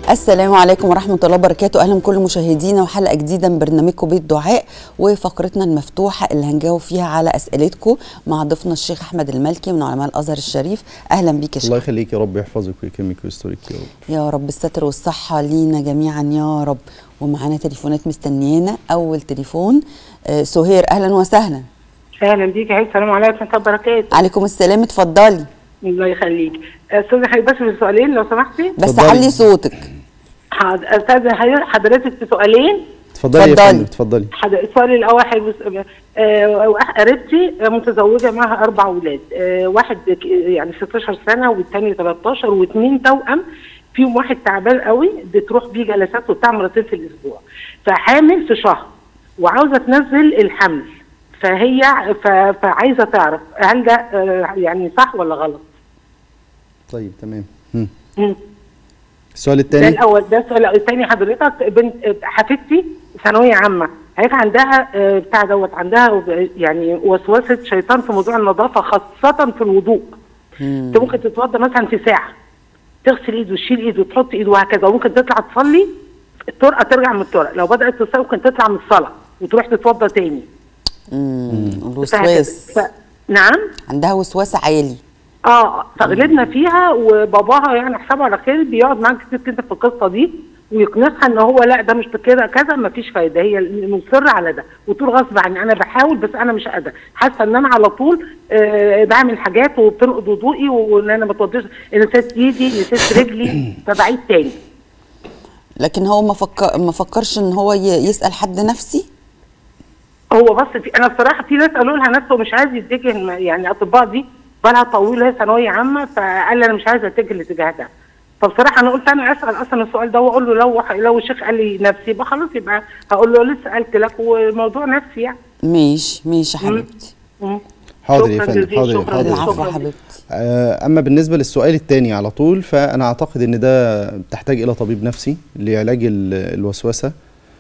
السلام عليكم ورحمة الله وبركاته أهلا كل مشاهدينا وحلقة جديدة من برنامجكم بيت دعاء وفقرتنا المفتوحة اللي هنجاوب فيها على أسئلتكم مع ضيفنا الشيخ أحمد المالكي من علماء الأزهر الشريف أهلا بيك يا شيخ الله يخليك يا رب يحفظك ويكرمك ويسترك يا رب يا رب الستر والصحة لينا جميعا يا رب ومعانا تليفونات مستنيانا أول تليفون آه سهير أهلا وسهلا اهلا بيك يا السلام عليكم ورحمه الله وبركاته عليكم السلام اتفضلي الله يخليك استاذ حضرتك بس في سؤالين لو سمحتي بس اتفضلي. علي صوتك حاضر استاذ حضرتك في سؤالين اتفضلي يا اتفضلي. فندم اتفضلي حضر- السؤال الاول حضرتك آه، قريبتي متزوجه معها اربع اولاد آه، واحد ك- يعني 16 سنه والثاني 13 واثنين توأم فيهم واحد تعبان قوي بتروح بيه جلسات وبتاع مرتين في الاسبوع فحامل في شهر وعاوزه تنزل الحمل فهي ف- فعايزه تعرف هل ده آه، يعني صح ولا غلط؟ طيب تمام مم. مم. السؤال ده الثاني الاول ده السؤال الثاني حضرتك بنت حفيدتي ثانويه عامه هيك عندها آه، بتاع دوت عندها يعني وسوسه شيطان في موضوع النظافه خاصه في الوضوء انت ممكن تتوضى مثلا في ساعه تغسل ايد وتشيل ايد وتحط ايد وهكذا وممكن تطلع تصلي الطرقه ترجع من الطرق لو بدات تصلي ممكن تطلع من الصلاه وتروح تتوضى تاني مم. فهكذا. الوسواس ف... نعم عندها وسواس عالي اه فغلبنا فيها وباباها يعني حسابه على خير بيقعد معاك كتير كده في القصه دي ويقنعها ان هو لا ده مش كده كذا مفيش فايده هي مصره على ده وتقول غصب عني انا بحاول بس انا مش قادره حاسه ان انا على طول آه بعمل حاجات وبتنقض وضوئي وان انا ما بتوضيش نسيت ايدي نسيت رجلي فبعيد تاني لكن هو ما فكر ما فكرش ان هو ي- يسال حد نفسي هو بس في انا بصراحه في ناس قالوا لها نفسه مش عايز يتجه الم- يعني اطباء دي بالها طويل هي ثانويه عامه فقال لي انا مش عايز اتجه الاتجاه ده فبصراحه انا قلت انا اسال اصلا السؤال ده واقول له لو لو الشيخ قال لي نفسي يبقى خلاص يبقى هقول له لسه قلت لك والموضوع نفسي يعني ماشي ماشي يا حبيبتي مم. حاضر يا شكراً فندم جزيلاً، حاضر شكراً حاضر جزيلاً. العفو يا شكراً. حبيبتي آه، اما بالنسبه للسؤال الثاني على طول فانا اعتقد ان ده تحتاج الى طبيب نفسي لعلاج ال- الوسوسه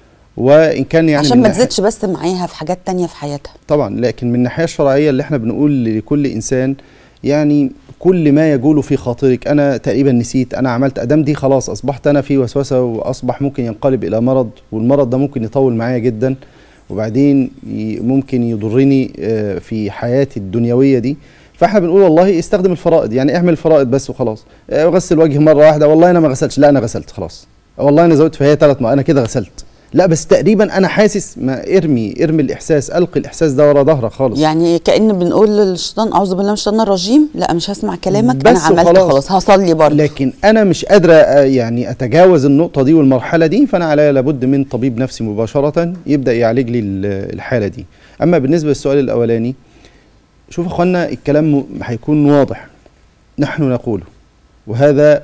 وان كان يعني عشان من ما ناحية- تزيدش بس معاها في حاجات تانية في حياتها طبعا لكن من الناحيه الشرعيه اللي احنا بنقول لكل انسان يعني كل ما يجول في خاطرك انا تقريبا نسيت انا عملت ادام دي خلاص اصبحت انا في وسوسه واصبح ممكن ينقلب الى مرض والمرض ده ممكن يطول معايا جدا وبعدين ي- ممكن يضرني آه، في حياتي الدنيويه دي فاحنا بنقول والله استخدم الفرائض يعني اعمل الفرائض بس وخلاص آه، غسل وجهي مره واحده والله انا ما غسلتش لا انا غسلت خلاص والله انا زودت فهي ثلاث ما انا كده غسلت لا بس تقريبا انا حاسس ما ارمي ارمي الاحساس القي الاحساس ده ورا ظهرك خالص يعني كأن بنقول للشيطان اعوذ بالله من الشيطان الرجيم لا مش هسمع كلامك انا بس عملت وخلاص. خلاص هصلي برضه لكن انا مش قادره آه، يعني اتجاوز النقطه دي والمرحله دي فانا عليا لابد من طبيب نفسي مباشره يبدا يعالج لي ال- الحاله دي اما بالنسبه للسؤال الاولاني شوف يا اخوانا الكلام م- هيكون واضح نحن نقوله وهذا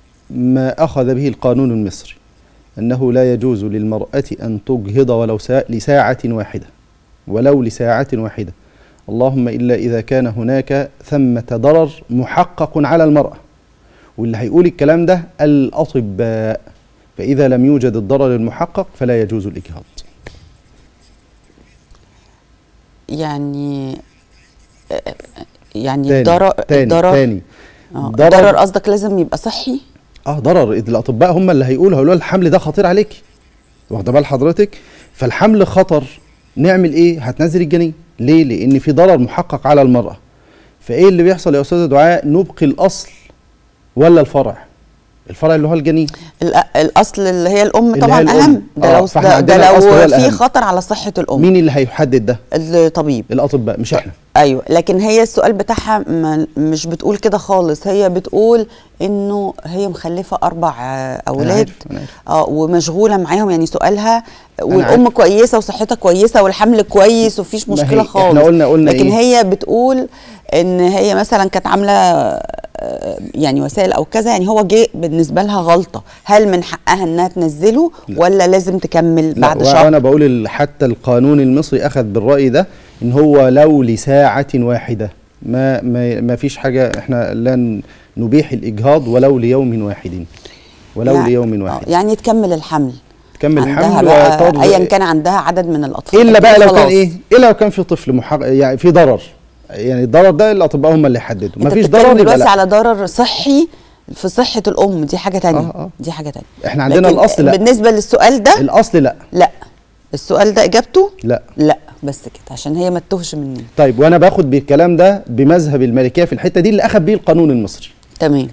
ما اخذ به القانون المصري انه لا يجوز للمراه ان تجهض ولو سا- لساعه واحده ولو لساعه واحده اللهم الا اذا كان هناك ثمه ضرر محقق على المراه واللي هيقول الكلام ده الأطباء فإذا لم يوجد الضرر المحقق فلا يجوز الإجهاض يعني يعني تاني الضرر تاني الضرر تاني آه، ضرر- الضرر قصدك لازم يبقى صحي اه ضرر إذ الأطباء هم اللي هيقولوا هيقولوا الحمل ده خطير عليك واخده بال حضرتك فالحمل خطر نعمل ايه هتنزل الجنين ليه لان في ضرر محقق على المرأة فايه اللي بيحصل يا استاذه دعاء نبقي الاصل ولا الفرع الفرع اللي هو الجنين الأ- الاصل اللي هي الام اللي طبعا هي الأم. اهم ده آه، لو فإحنا ده, عندنا ده الأصل هو لو الأهم. في خطر على صحه الام مين اللي هيحدد ده الطبيب الاطباء مش احنا ايوه لكن هي السؤال بتاعها ما مش بتقول كده خالص هي بتقول انه هي مخلفه اربع آه، اولاد عارف، أنا عارف. اه ومشغوله معاهم يعني سؤالها والام عارف. كويسه وصحتها كويسه والحمل كويس ومفيش ما مشكله هي- خالص إحنا قلنا- قلنا لكن إيه؟ هي بتقول ان هي مثلا كانت عامله آه، يعني وسائل او كذا يعني هو جه بالنسبه لها غلطه هل من حقها انها تنزله ولا لازم تكمل لا، بعد وانا شهر بقول ال- حتى القانون المصري اخذ بالراي ده ان هو لو لساعه واحده ما ما, ما فيش حاجه احنا لن نبيح الاجهاض ولو ليوم واحد ولو يعني- ليوم آه، واحد يعني تكمل الحمل تكمل عندها حمل بقى وترضع- ايا كان عندها عدد من الاطفال الا بقى لو كان خلاص. ايه الا لو كان في طفل محق... يعني في ضرر يعني الضرر ده الاطباء هم اللي يحددوا انت مفيش بتتكلم ضرر يبقى دلوقتي لا على ضرر صحي في صحه الام دي حاجه تانية آه، آه. دي حاجه تانية احنا عندنا لكن الاصل لا بالنسبه للسؤال ده الاصل لا لا السؤال ده اجابته لا لا بس كده عشان هي ما تتوهش مننا طيب وانا باخد بالكلام ده بمذهب المالكيه في الحته دي اللي اخذ بيه القانون المصري تمام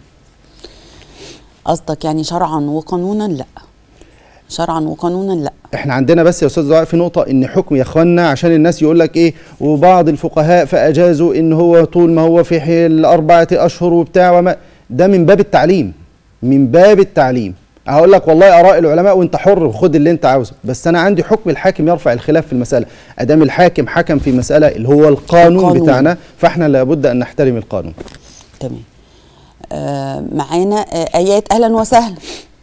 قصدك يعني شرعا وقانونا لا شرعا وقانونا لا احنا عندنا بس يا استاذ دعاء في نقطه ان حكم يا اخوانا عشان الناس يقول لك ايه وبعض الفقهاء فاجازوا ان هو طول ما هو في حل اربعه اشهر وبتاع وما ده من باب التعليم من باب التعليم هقول لك والله اراء العلماء وانت حر وخد اللي انت عاوزه بس انا عندي حكم الحاكم يرفع الخلاف في المساله ادام الحاكم حكم في مساله اللي هو القانون, القانون. بتاعنا فاحنا لابد ان نحترم القانون تمام آه معانا آه ايات اهلا وسهلا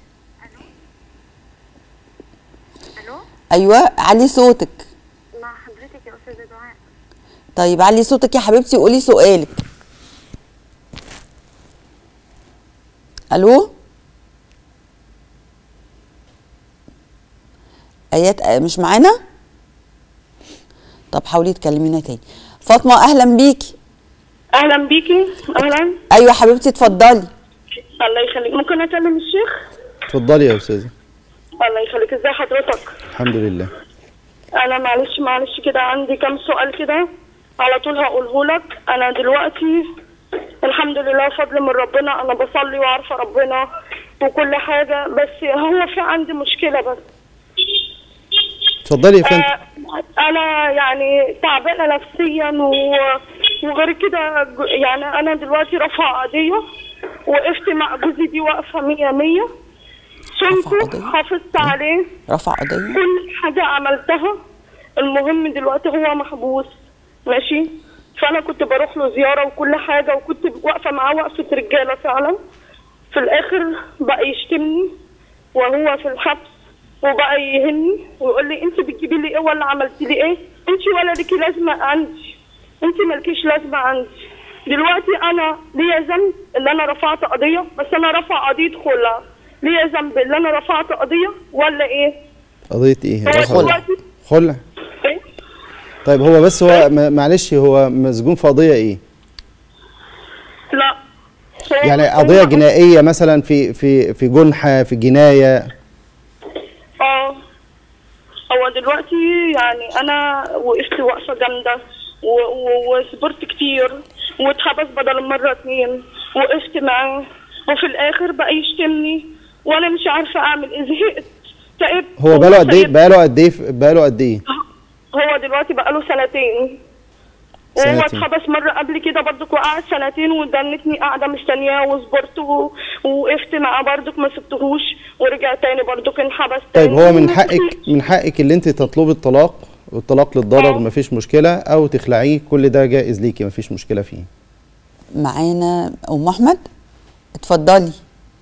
الو ايوه علي صوتك مع حضرتك يا استاذه دعاء طيب علي صوتك يا حبيبتي وقولي سؤالك الو ايات آه، مش معانا طب حاولي تكلمينا تاني فاطمه اهلا بيكي اهلا بيكي اهلا ايوه حبيبتي اتفضلي الله يخليك ممكن اكلم الشيخ اتفضلي يا استاذه الله يخليك ازي حضرتك الحمد لله انا معلش معلش كده عندي كام سؤال كده على طول هقوله لك انا دلوقتي الحمد لله فضل من ربنا انا بصلي وعارفه ربنا وكل حاجه بس هو في عندي مشكله بس اتفضلي يا فندم آه، انا يعني تعبانه نفسيا و... وغير كده ج- يعني انا دلوقتي رافعه قضيه وقفت مع جوزي دي واقفه مية مية رفع صمته قضية؟ حافظت عليه رفع قضيه كل حاجه عملتها المهم دلوقتي هو محبوس ماشي فانا كنت بروح له زياره وكل حاجه وكنت واقفه معاه وقفه رجاله فعلا في الاخر بقى يشتمني وهو في الحبس وبقى يهني ويقول لي انت بتجيبي لي ايه ولا عملتي لي ايه انت ولا ليكي لازمه عندي انت مالكيش لازمه عندي دلوقتي انا ليا ذنب ان انا رفعت قضيه بس انا رافعه قضيه خلع ليا ذنب ان انا رفعت قضيه ولا ايه قضيه ايه هو رفع- دلوقتي خلع ايه طيب هو بس هو م- معلش هو مسجون في قضيه ايه لا هو- يعني هو- قضيه جنائيه مثلا في في في جنحه في جنايه اه هو دلوقتي يعني انا وقفت وقفه جامده و- و- وصبرت كتير واتحبس بدل المره اتنين وقفت معاه وفي الاخر بقى يشتمني وانا مش عارفه اعمل ايه زهقت تعبت هو بقاله قد ايه سايب- بقاله قد ايه بقاله قد ايه هو دلوقتي بقاله سنتين وهو سنتين. اتحبس مرة قبل كده برضك وقعد سنتين ودنتني قاعدة مستنياه وصبرت و- ووقفت معاه برضك ما سبتهوش ورجع تاني برضك انحبس طيب تاني هو من حقك من حقك اللي انت تطلبي الطلاق والطلاق للضرر آه. مفيش مشكله او تخلعيه كل ده جائز ليكي مفيش مشكله فيه معانا ام احمد اتفضلي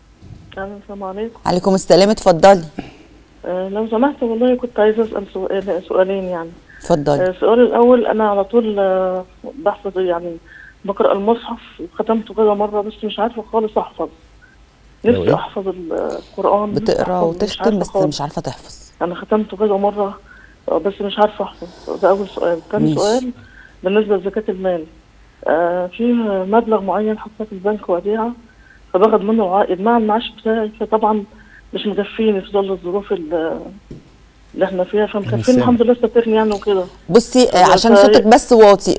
السلام عليكم عليكم السلام اتفضلي آه، لو سمحت والله كنت عايزة أسأل سؤال سؤالين يعني اتفضلي آه، السؤال الأول أنا على طول آه، بحفظ يعني بقرأ المصحف وختمته كذا مرة بس مش عارفة خالص أحفظ لو نفسي إيه؟ أحفظ القرآن بتقرا أحفظ، مش وتختم عارفة بس خالص. مش عارفه تحفظ أنا ختمته كذا مرة آه، بس مش عارفة أحفظ ده أول سؤال تاني ماشي. سؤال بالنسبة لزكاة المال آه، في مبلغ معين حطاه في البنك وديعة فباخد منه عائد مع المعاش بتاعي فطبعا مش مكفيني في ظل الظروف ال- اللي احنا فيها فمكفيني سامع. الحمد لله سترني يعني وكده بصي آه، طب عشان ف- صوتك بس واطي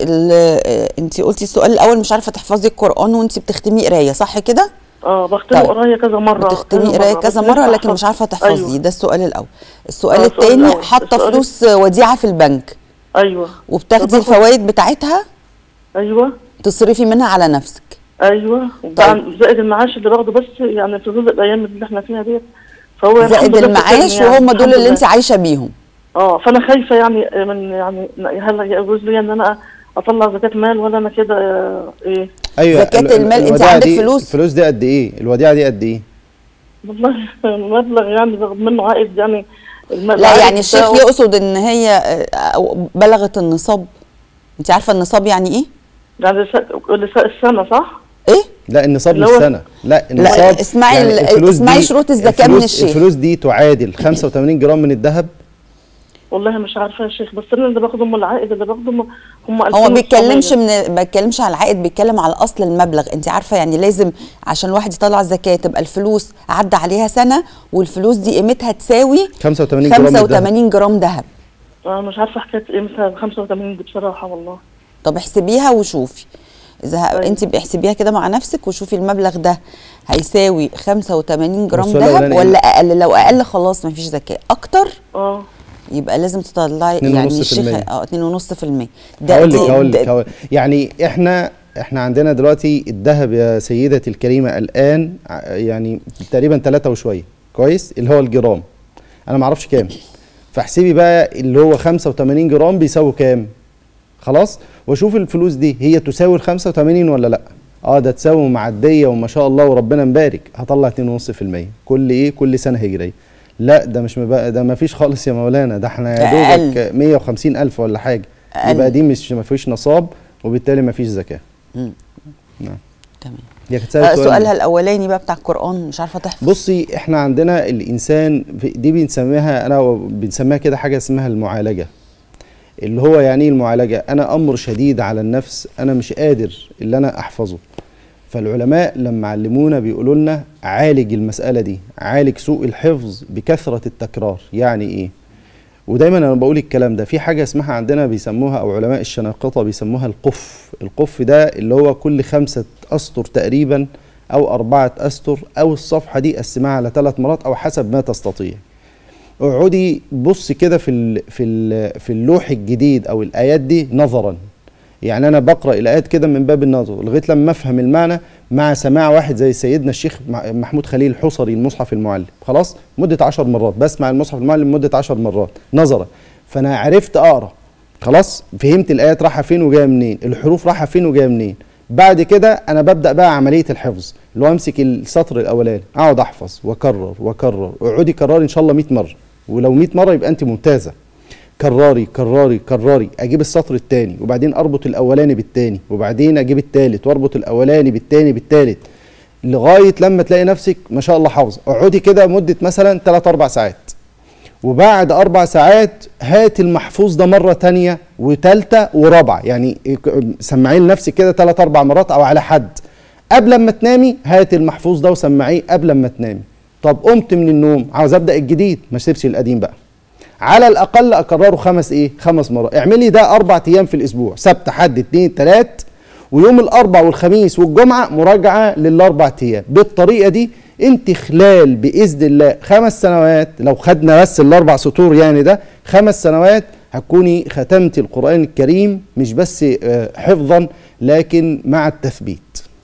انت قلتي السؤال الاول مش عارفه تحفظي القران وانت بتختمي قرايه صح كده اه بختمه طيب. قرايه كذا مره بتختمي كذا قرايه مرة، كذا بس مره نفسي لكن مش أحفظ. عارفه تحفظي ايوه ده السؤال الاول السؤال آه، السؤال الثاني الأول. حاطه السؤال- فلوس وديعه في البنك ايوه وبتاخدي طب باخد- الفوائد بتاعتها ايوه تصرفي منها على نفسك ايوه وبعد- زائد المعاش اللي باخده بس يعني في ظل الايام اللي احنا فيها ديت فهو الحمد زائد لله المعاش سترني يعني، وهم دول الحمد اللي لله. انت عايشه بيهم اه فانا خايفه يعني من يعني هل يجوز لي ان انا اطلع زكاه مال ولا انا كده آه، ايه ايوه زكاة ال- المال، انت الوديعة عندك دي- فلوس؟ الفلوس دي قد ايه الوديعه دي قد ايه والله مبلغ يعني باخد منه عائد يعني الم- لا العائد يعني الشيخ بتاعه- يقصد ان هي آه، بلغت النصاب انت عارفه النصاب يعني ايه يعني س- لس- السنه صح؟ ايه لا النصاب اللي هو- للسنه لا النصاب اسمعي ال- الفلوس اسمعي دي- شروط الزكاة من الفلوس- الشيخ. الفلوس دي تعادل 85 جرام من الذهب والله مش عارفه يا شيخ بس انا اللي باخده من العائد اللي باخده هم هم هو ما بيتكلمش من ما بيتكلمش على العائد بيتكلم على اصل المبلغ انت عارفه يعني لازم عشان الواحد يطلع الزكاه تبقى الفلوس عدى عليها سنه والفلوس دي قيمتها تساوي 85 جرام الذهب. 85 جرام ذهب انا مش عارفه حكايه قيمتها 85 دي بصراحه والله طب احسبيها وشوفي اذا طيب. انت احسبيها كده مع نفسك وشوفي المبلغ ده هيساوي 85 جرام والسؤال ذهب الأولاني إيه؟ ولا اقل لو اقل خلاص مفيش زكاه اكتر اه يبقى لازم تطلعي اتنين يعني ونص في الشيخ المية. اه 2.5% هقول لك دي- هقول لك ده- هقول يعني احنا احنا عندنا دلوقتي الذهب يا سيدتي الكريمه الان ع- يعني تقريبا ثلاثة وشويه كويس اللي هو الجرام انا ما اعرفش كام فاحسبي بقى اللي هو 85 جرام بيساوي كام خلاص واشوف الفلوس دي هي تساوي ال 85 ولا لا اه ده تساوي معديه وما شاء الله وربنا مبارك هطلع 2.5% كل ايه كل سنه هجريه لا ده مش مبقى ده ما فيش خالص يا مولانا ده احنا يا أقل. دوبك 150 الف ولا حاجه أقل. يبقى دي مش ما فيش نصاب وبالتالي ما فيش زكاه تمام هي كانت آه، سألت سؤال سؤالها الاولاني بقى بتاع القران مش عارفه تحفظ بصي احنا عندنا الانسان في- دي بنسميها انا و- بنسميها كده حاجه اسمها المعالجه اللي هو يعني ايه المعالجه انا امر شديد على النفس انا مش قادر اللي انا احفظه فالعلماء لما علمونا بيقولوا لنا عالج المساله دي عالج سوء الحفظ بكثره التكرار يعني ايه ودايما انا بقول الكلام ده في حاجه اسمها عندنا بيسموها او علماء الشناقطه بيسموها القف القف ده اللي هو كل خمسه اسطر تقريبا او اربعه اسطر او الصفحه دي قسمها على ثلاث مرات او حسب ما تستطيع اقعدي بص كده في ال في ال في اللوح الجديد او الايات دي نظرا يعني انا بقرا الايات كده من باب النظر لغايه لما افهم المعنى مع سماع واحد زي سيدنا الشيخ مع- محمود خليل الحصري المصحف المعلم خلاص مده عشر مرات بسمع المصحف المعلم مده عشر مرات نظرا فانا عرفت اقرا خلاص فهمت الايات رايحه فين وجايه منين الحروف رايحه فين وجايه منين بعد كده انا ببدا بقى عمليه الحفظ اللي هو امسك السطر الاولاني اقعد احفظ واكرر واكرر اقعدي كرري ان شاء الله 100 مره ولو 100 مره يبقى انت ممتازه كراري كراري كراري اجيب السطر الثاني وبعدين اربط الاولاني بالثاني وبعدين اجيب الثالث واربط الاولاني بالثاني بالثالث لغايه لما تلاقي نفسك ما شاء الله حافظه اقعدي كده مده مثلا 3 4 ساعات وبعد اربع ساعات هات المحفوظ ده مره تانية وتالتة ورابعه يعني سمعيه لنفسك كده ثلاث اربع مرات او على حد قبل ما تنامي هات المحفوظ ده وسمعيه قبل ما تنامي طب قمت من النوم عاوز ابدا الجديد ما تسيبش القديم بقى على الاقل اكرره خمس ايه خمس مرات اعملي ده اربع ايام في الاسبوع سبت حد اتنين تلات ويوم الاربع والخميس والجمعه مراجعه للاربع ايام بالطريقه دي انت خلال باذن الله خمس سنوات لو خدنا بس الاربع سطور يعني ده خمس سنوات هتكوني ختمتي القران الكريم مش بس آه، حفظا لكن مع التثبيت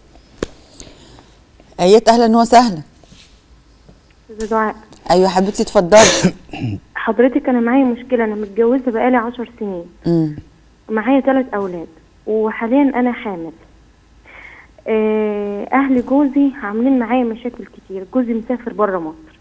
ايات اهلا وسهلا استاذة دعاء ايوه حبيبتي اتفضلي حضرتك انا معايا مشكله انا متجوزه بقالي عشر سنين مم. معايا ثلاث اولاد وحاليا انا حامل آه، اهل جوزي عاملين معايا مشاكل كتير جوزي مسافر بره مصر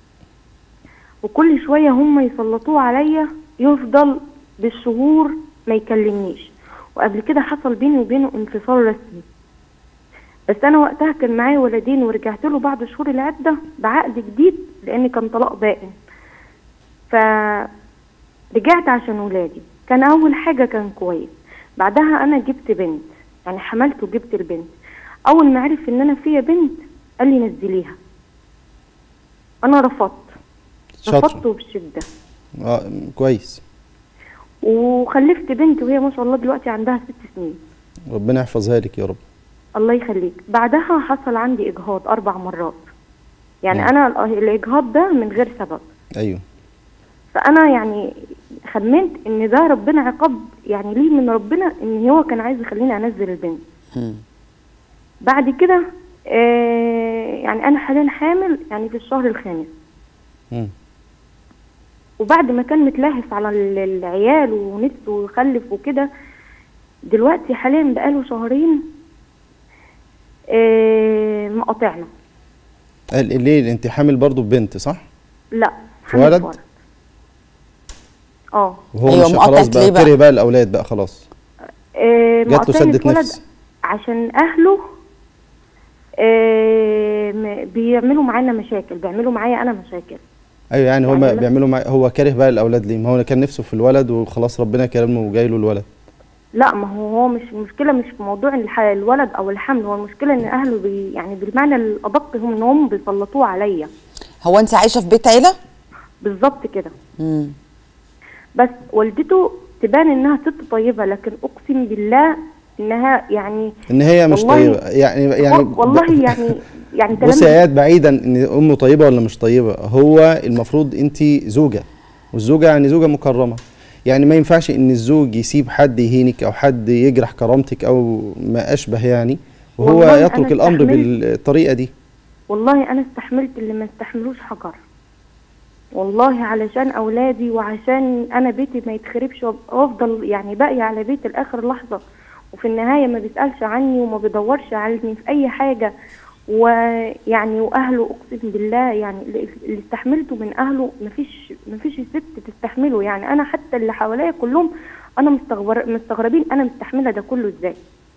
وكل شويه هم يسلطوه عليا يفضل بالشهور ما يكلمنيش وقبل كده حصل بيني وبينه انفصال رسمي بس انا وقتها كان معايا ولدين ورجعت له بعد شهور العده بعقد جديد لان كان طلاق بائن فرجعت عشان ولادي كان اول حاجه كان كويس بعدها انا جبت بنت يعني حملت وجبت البنت اول ما عرف ان انا فيا بنت قال لي نزليها انا رفضت شاطرة. رفضته بشده آه كويس وخلفت بنت وهي ما شاء الله دلوقتي عندها ست سنين ربنا يحفظها لك يا رب الله يخليك بعدها حصل عندي اجهاض اربع مرات يعني مم. انا ال- الاجهاض ده من غير سبب ايوه فانا يعني خمنت ان ده ربنا عقاب يعني ليه من ربنا ان هو كان عايز يخليني انزل البنت مم. بعد كده آه يعني انا حاليا حامل يعني في الشهر الخامس مم. وبعد ما كان متلهف على ال- العيال ونفسه يخلف وكده دلوقتي حاليا بقاله شهرين آه مقاطعنا قال ليه انت حامل برضو ببنت صح لا في حامل ولد؟ في ولد اه وهو أيوة، مش مقاطعة خلاص بقى ليه بقى؟ كره بقى الاولاد بقى خلاص آه، جات له مقاطعني سدة في ولد نفس عشان اهله آه، م- بيعملوا معانا مشاكل بيعملوا معايا انا مشاكل ايوه يعني هو يعني ما أنا- بيعملوا مع هو كاره بقى الاولاد ليه ما هو كان نفسه في الولد وخلاص ربنا كرمه وجاي له الولد لا ما هو هو مش المشكله مش في موضوع الح- الولد او الحمل هو المشكله ان اهله بي يعني بالمعنى الادق هم ان هم بيسلطوه عليا هو انت عايشه في بيت عيله بالظبط كده امم بس والدته تبان انها ست طيبه لكن اقسم بالله انها يعني ان هي مش والله- طيبه يعني يعني والله يعني يعني بصي كلام يا ايات بعيدا ان امه طيبه ولا مش طيبه هو المفروض انت زوجه والزوجه يعني زوجه مكرمه يعني ما ينفعش ان الزوج يسيب حد يهينك او حد يجرح كرامتك او ما اشبه يعني وهو والله أنا يترك الامر استحملت. بالطريقه دي والله انا استحملت اللي ما استحملوش حجر والله علشان اولادي وعشان انا بيتي ما يتخربش وأب- وافضل يعني باقيه على بيت لاخر لحظه وفي النهايه ما بيسالش عني وما بيدورش عني في اي حاجه ويعني واهله اقسم بالله يعني اللي اللي استحملته من اهله مفيش مفيش ست تستحمله يعني انا حتى اللي حواليا كلهم انا مستغبر مستغربين انا مستحمله ده كله ازاي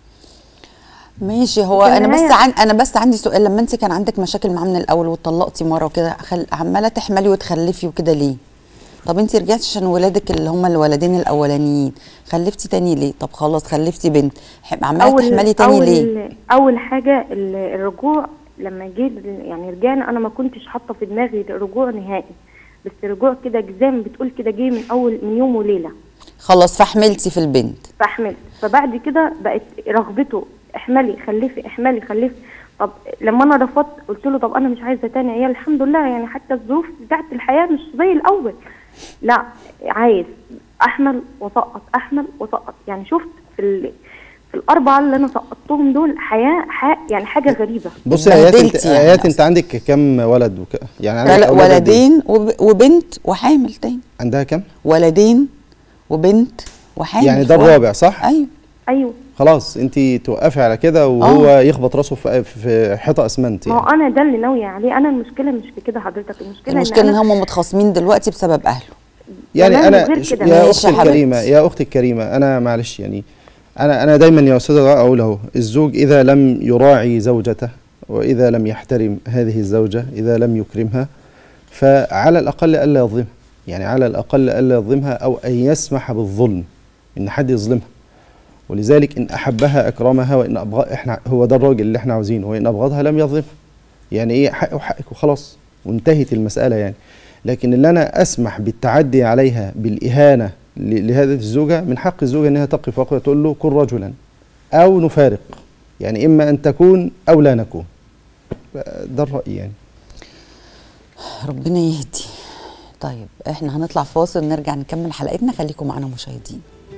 ماشي هو في انا بس النهاية- عن انا بس عندي سؤال لما انت كان عندك مشاكل معاه من الاول واتطلقتي مره وكده خل... عماله تحملي وتخلفي وكده ليه طب انت رجعتي عشان ولادك اللي هم الولدين الاولانيين خلفتي تاني ليه طب خلاص خلفتي بنت ح- عماله تحملي تاني أول ليه اول حاجه ال- الرجوع لما جيت يعني رجعنا انا ما كنتش حاطه في دماغي رجوع نهائي بس رجوع كده زي ما بتقول كده جه من اول من يوم وليله خلاص فحملتي في البنت فحملت فبعد كده بقت رغبته احملي خلفي احملي خلفي طب لما انا رفضت قلت له طب انا مش عايزه تاني عيال الحمد لله يعني حتى الظروف بتاعت الحياه مش زي الاول لا عايز احمل وسقط احمل وسقط يعني شفت في ال... في الاربعه اللي انا سقطتهم دول حياه ح... يعني حاجه غريبه بصي يا ايات انت اتبهدلتي يعني ايات انت أصلاً. عندك كم ولد وك... يعني عندك لا لا أولاد قد إيه؟ ولدين وب... وبنت وحامل تاني عندها كم ولدين وبنت وحامل يعني ده في الرابع صح ايوه ايوه خلاص انت توقفي على كده وهو يخبط راسه في في حيطه اسمنت ما هو يعني انا ده اللي ناويه عليه انا المشكله مش في كده حضرتك المشكله المشكله ان أنا هم متخاصمين دلوقتي بسبب اهله يعني كمان انا غير ش- كده يا ماشي اختي يا حبيبتي. الكريمه يا اختي الكريمه انا معلش يعني انا انا دايما يا استاذ رائع اقول اهو الزوج اذا لم يراعي زوجته واذا لم يحترم هذه الزوجه اذا لم يكرمها فعلى الاقل الا يظلمها يعني على الاقل الا يظلمها او ان يسمح بالظلم ان حد يظلمها ولذلك ان احبها اكرمها وان ابغض احنا هو ده الراجل اللي احنا عاوزينه وان ابغضها لم يظلمها يعني ايه حقه وحقك وخلاص وانتهت المساله يعني لكن اللي انا اسمح بالتعدي عليها بالاهانه ل- لهذه الزوجه من حق الزوجه انها تقف وقفه تقول له كن رجلا او نفارق يعني اما ان تكون او لا نكون ده الراي يعني ربنا يهدي طيب احنا هنطلع فاصل نرجع نكمل حلقتنا خليكم معانا مشاهدين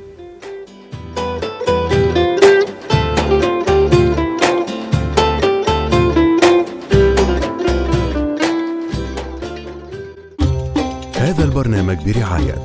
هذا البرنامج برعاية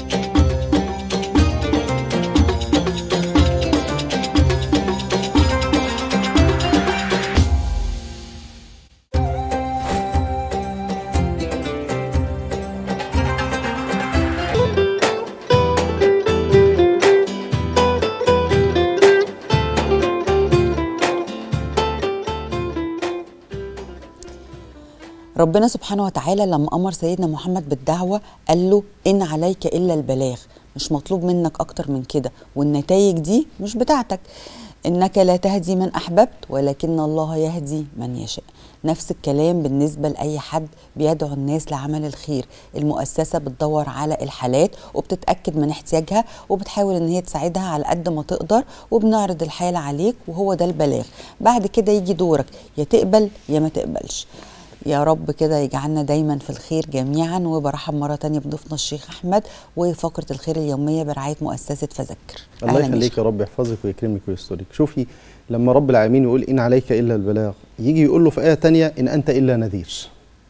ربنا سبحانه وتعالى لما امر سيدنا محمد بالدعوه قال له ان عليك الا البلاغ مش مطلوب منك اكتر من كده والنتائج دي مش بتاعتك انك لا تهدي من احببت ولكن الله يهدي من يشاء نفس الكلام بالنسبه لاي حد بيدعو الناس لعمل الخير المؤسسه بتدور على الحالات وبتتاكد من احتياجها وبتحاول ان هي تساعدها على قد ما تقدر وبنعرض الحاله عليك وهو ده البلاغ بعد كده يجي دورك يا تقبل يا ما تقبلش يا رب كده يجعلنا دايما في الخير جميعا وبرحب مرة تانية بضيفنا الشيخ أحمد وفقرة الخير اليومية برعاية مؤسسة فذكر الله أهلاً يا يخليك شيخ. يا رب يحفظك ويكرمك ويسترك شوفي لما رب العالمين يقول ان عليك الا البلاغ يجي يقول له في ايه تانية ان انت الا نذير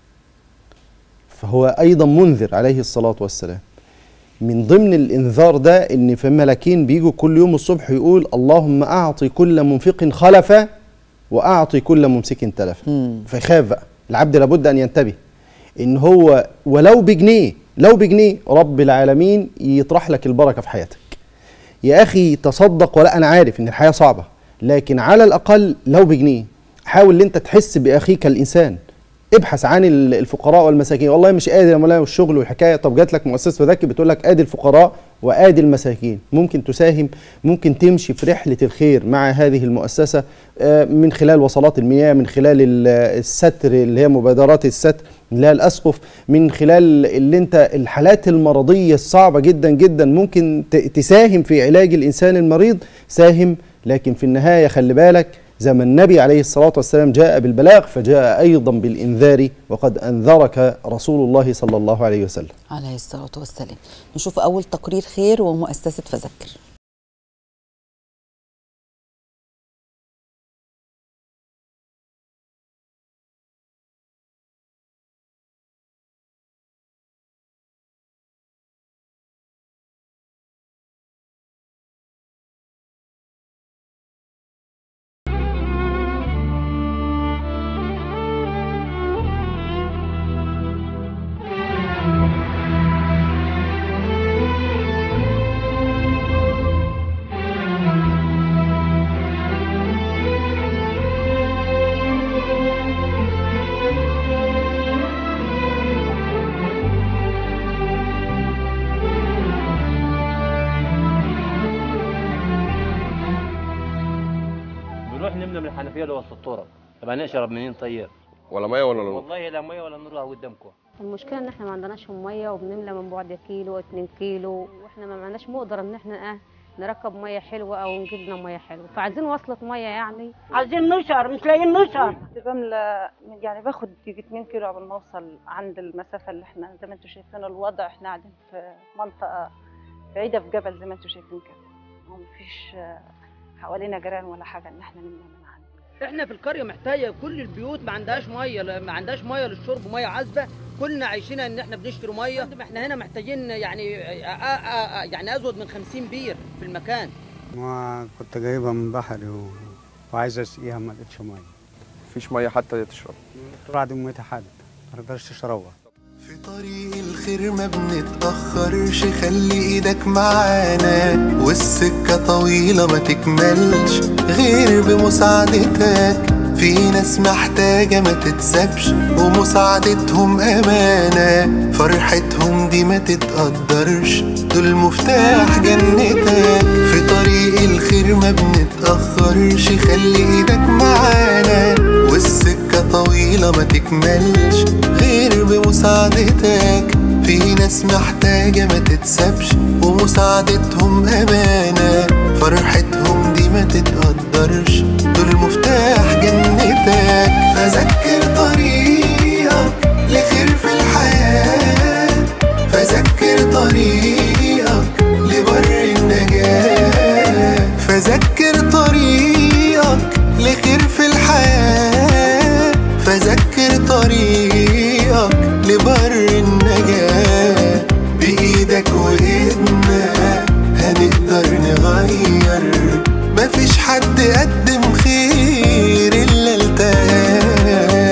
فهو ايضا منذر عليه الصلاه والسلام من ضمن الانذار ده ان في ملاكين بيجوا كل يوم الصبح يقول اللهم اعطي كل منفق خلفا واعطي كل ممسك تلفا مم. فيخاف بقى العبد لابد ان ينتبه ان هو ولو بجنيه لو بجنيه رب العالمين يطرح لك البركه في حياتك يا اخي تصدق ولا انا عارف ان الحياه صعبه لكن على الاقل لو بجنيه حاول ان انت تحس باخيك الانسان ابحث عن ال- الفقراء والمساكين والله مش قادر يا مولانا والشغل والحكايه طب جات لك مؤسسه فذاكر بتقول لك ادي الفقراء وادي المساكين ممكن تساهم ممكن تمشي في رحله الخير مع هذه المؤسسه آه، من خلال وصلات المياه من خلال ال- الستر اللي هي مبادرات الستر اللي هي الاسقف من خلال اللي انت الحالات المرضيه الصعبه جدا جدا ممكن ت- تساهم في علاج الانسان المريض ساهم لكن في النهايه خلي بالك زي ما النبي عليه الصلاه والسلام جاء بالبلاغ فجاء ايضا بالانذار وقد انذرك رسول الله صلى الله عليه وسلم عليه الصلاة والسلام نشوف أول تقرير خير ومؤسسة فذكر بنروح نملى من الحنفيه اللي وسط التراب طب هنشرب منين طيب؟ ولا ميه ولا نور والله لا ميه ولا نور أهو قدامكم المشكله ان احنا ما عندناش ميه وبنملى من بعد كيلو 2 كيلو واحنا ما عندناش مقدره ان احنا اه نركب ميه حلوه او نجيب لنا ميه حلوه فعايزين وصله ميه يعني عايزين نشر مش لاقيين نشر كنت بملى يعني باخد يجي 2 كيلو قبل ما اوصل عند المسافه اللي احنا زي ما انتم شايفين الوضع احنا قاعدين في منطقه بعيده في جبل زي ما انتم شايفين كده ومفيش آه، حوالينا جيران ولا حاجه ان احنا نملى من عندنا احنا في القريه محتاجه كل البيوت ما عندهاش ميه ما عندهاش ميه للشرب ميه عذبه كلنا عايشين ان احنا بنشتري ميه احنا هنا محتاجين يعني آه، آه، آه، يعني ازود من 50 بير في المكان ما كنت جايبها من بحري و... وعايز اسقيها ما لقيتش ميه مفيش ميه حتى تشرب طلع دميتها حد ما تقدرش تشربها في طريق الخير ما بنتأخرش خلي ايدك معانا والسكة طويلة ما تكملش غير بمساعدتك في ناس محتاجة ما تتسابش ومساعدتهم أمانة فرحتهم دي ما تتقدرش دول مفتاح جنتك في طريق الخير ما بنتأخرش خلي ايدك معانا والسكة طويلة ما تكملش غير بمساعدتك في ناس محتاجة ما تتسابش ومساعدتهم أمانة فرحتهم دي ما تتقدرش دول مفتاح جنتك فذكر طريقك لخير في الحياة فذكر طريقك لبر النجاة فذكر طريقك لخير في الحياة فذكر طريقك لبر النجاة بإيدك وإيدنا هنقدر نغير مفيش حد قدم خير إلا التاني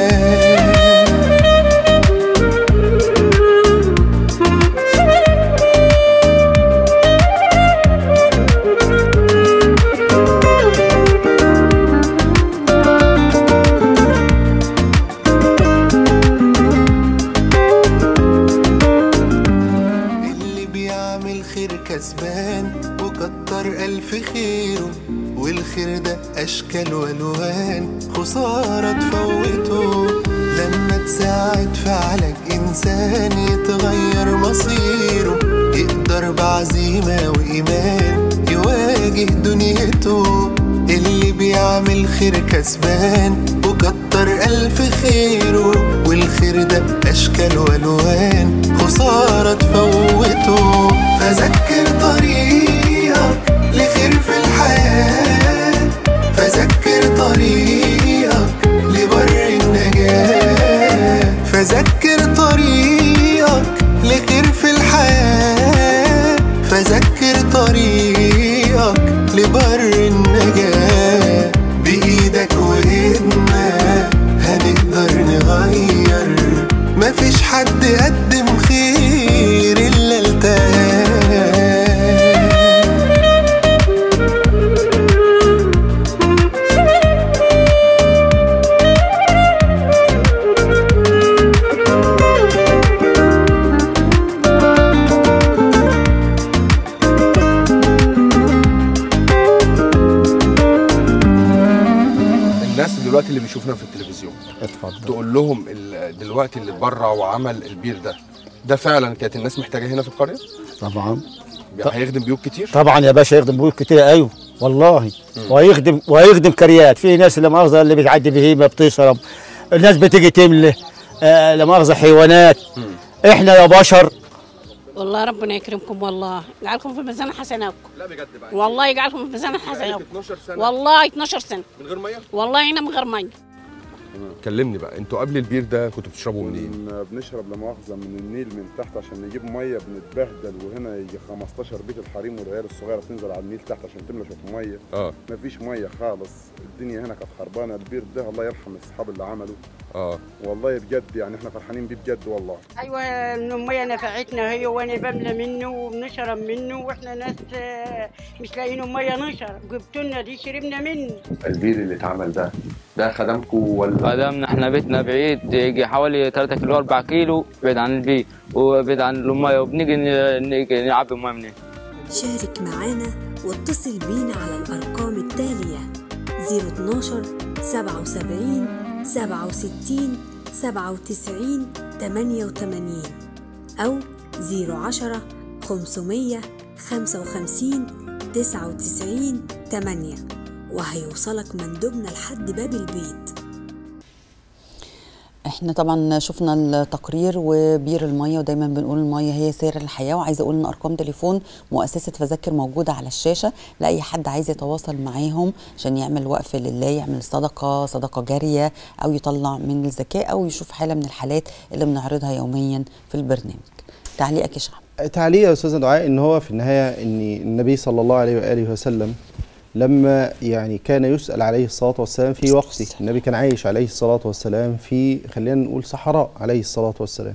اللي بيعمل خير كسبان وكتر ألف خيره والخير ده أشكال وألوان خسارة تفوته لما تساعد فعلك إنسان يتغير مصيره يقدر بعزيمة وإيمان يواجه دنيته اللي بيعمل خير كسبان وكتر ألف خيره والخير ده أشكال وألوان خسارة تفوته فذكر طريقك لخير في الحياة فذكر طريقك لبر النجاة فذكر طريقك لخير في الحياة فذكر طريقك لبر النجاة بإيدك وإيدنا هنقدر نغير مفيش حد قدم خير إلا التاني بيشوفنا في التلفزيون اتفضل تقول لهم ال- دلوقتي اللي اتبرع وعمل البير ده ده فعلا كانت الناس محتاجه هنا في القريه طبعا هيخدم بيوت كتير طبعا يا باشا يخدم بيوت كتير ايوه والله ويخدم ويخدم كريات في ناس لا مؤاخذه اللي بتعدي بهيمه بتشرب الناس بتيجي تملى آه لا مؤاخذه حيوانات احنا يا بشر والله ربنا يكرمكم والله يجعلكم في ميزان حسناتكم لا بجد بقى والله يجعلكم في ميزان حسناتكم 12 سنه والله 12 سنه من غير ميه والله هنا من غير ميه كلمني بقى انتوا قبل البير ده كنتوا بتشربوا منين كنا بنشرب لا مؤاخذه من النيل من تحت عشان نجيب ميه بنتبهدل وهنا يجي 15 بيت الحريم والعيال الصغيره تنزل على النيل تحت عشان تملى شويه ميه اه مفيش ميه خالص الدنيا هنا كانت خربانه البير ده الله يرحم اصحاب اللي عمله اه والله بجد يعني احنا فرحانين بيه بجد والله ايوه إن الميه نفعتنا هي وانا بملى منه وبنشرب منه واحنا ناس آه، مش لاقيين ميه نشرب جبتوا لنا دي شربنا منه البير اللي اتعمل ده ده خدمكم ولا خدمنا احنا بيتنا بعيد يجي حوالي 3 كيلو 4 كيلو بعيد عن البيت وبعيد عن الميه وبنيجي ن- نيجي نعبي ميه منين شارك معانا واتصل بينا على الأرقام التالية 012 77 67 97 88 أو 010 500 55 99 8 وهيوصلك مندوبنا لحد باب البيت احنا طبعا شفنا التقرير وبير الميه ودايما بنقول الميه هي سر الحياه وعايزه اقول ان ارقام تليفون مؤسسه فذاكر موجوده على الشاشه لاي حد عايز يتواصل معاهم عشان يعمل وقف لله يعمل صدقه صدقه جاريه او يطلع من الزكاه او يشوف حاله من الحالات اللي بنعرضها يوميا في البرنامج تعليقك يا شعب تعليق يا استاذه دعاء ان هو في النهايه ان النبي صلى الله عليه واله وسلم لما يعني كان يسال عليه الصلاه والسلام في وقته النبي كان عايش عليه الصلاه والسلام في خلينا نقول صحراء عليه الصلاه والسلام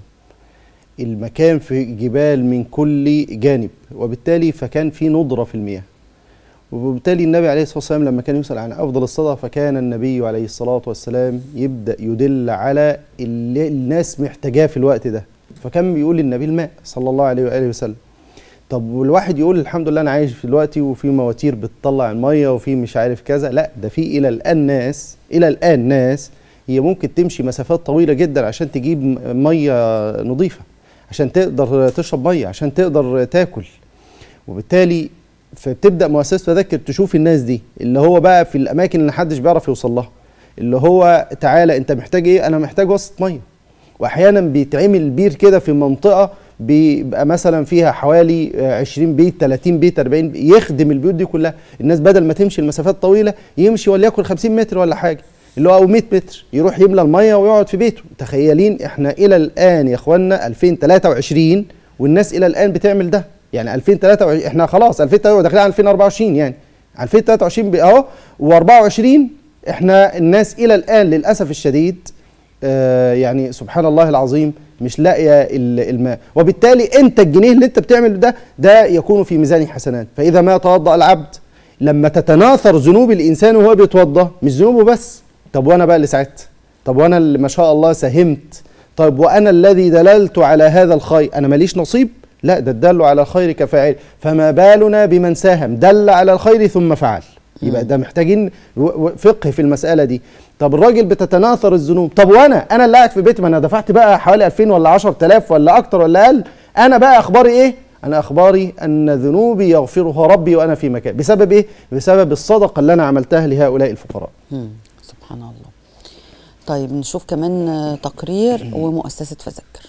المكان في جبال من كل جانب وبالتالي فكان في ندره في المياه وبالتالي النبي عليه الصلاه والسلام لما كان يسال عن افضل الصدقه فكان النبي عليه الصلاه والسلام يبدا يدل على اللي الناس محتاجاه في الوقت ده فكان بيقول للنبي الماء صلى الله عليه واله وسلم طب والواحد يقول الحمد لله انا عايش في دلوقتي وفي مواتير بتطلع الميه وفي مش عارف كذا لا ده في الى الان ناس الى الان ناس هي ممكن تمشي مسافات طويله جدا عشان تجيب م- ميه نظيفه عشان تقدر تشرب ميه عشان تقدر تاكل وبالتالي فبتبدا مؤسسه فذكر تشوف الناس دي اللي هو بقى في الاماكن اللي محدش بيعرف يوصل لها اللي هو تعالى انت محتاج ايه انا محتاج وسط ميه واحيانا بيتعمل بير كده في منطقه بيبقى مثلا فيها حوالي آه، 20 بيت 30 بيت 40 بيت يخدم البيوت دي كلها الناس بدل ما تمشي المسافات طويله يمشي وليكن 50 متر ولا حاجه اللي هو او 100 متر يروح يملى الميه ويقعد في بيته تخيلين احنا الى الان يا اخوانا 2023 والناس الى الان بتعمل ده يعني 2023 احنا خلاص 2023 داخلين على 2024 يعني 2023 بقى اهو و24 احنا الناس الى الان للاسف الشديد آه، يعني سبحان الله العظيم مش لاقيه ال- الماء وبالتالي انت الجنيه اللي انت بتعمله ده ده يكون في ميزان حسنات فاذا ما توضا العبد لما تتناثر ذنوب الانسان وهو بيتوضا مش ذنوبه بس طب وانا بقى اللي ساعدت طب وانا اللي ما شاء الله ساهمت طيب وانا الذي دللت على هذا الخير انا ماليش نصيب لا ده الدل على الخير كفاعل فما بالنا بمن ساهم دل على الخير ثم فعل يبقى ده محتاجين و- و- فقه في المساله دي طب الراجل بتتناثر الذنوب طب وانا انا اللي قاعد في بيتي ما انا دفعت بقى حوالي 2000 ولا 10000 ولا اكتر ولا اقل انا بقى اخباري ايه انا اخباري ان ذنوبي يغفرها ربي وانا في مكان بسبب ايه بسبب الصدقه اللي انا عملتها لهؤلاء الفقراء مم. سبحان الله طيب نشوف كمان آه، تقرير ومؤسسه فذكر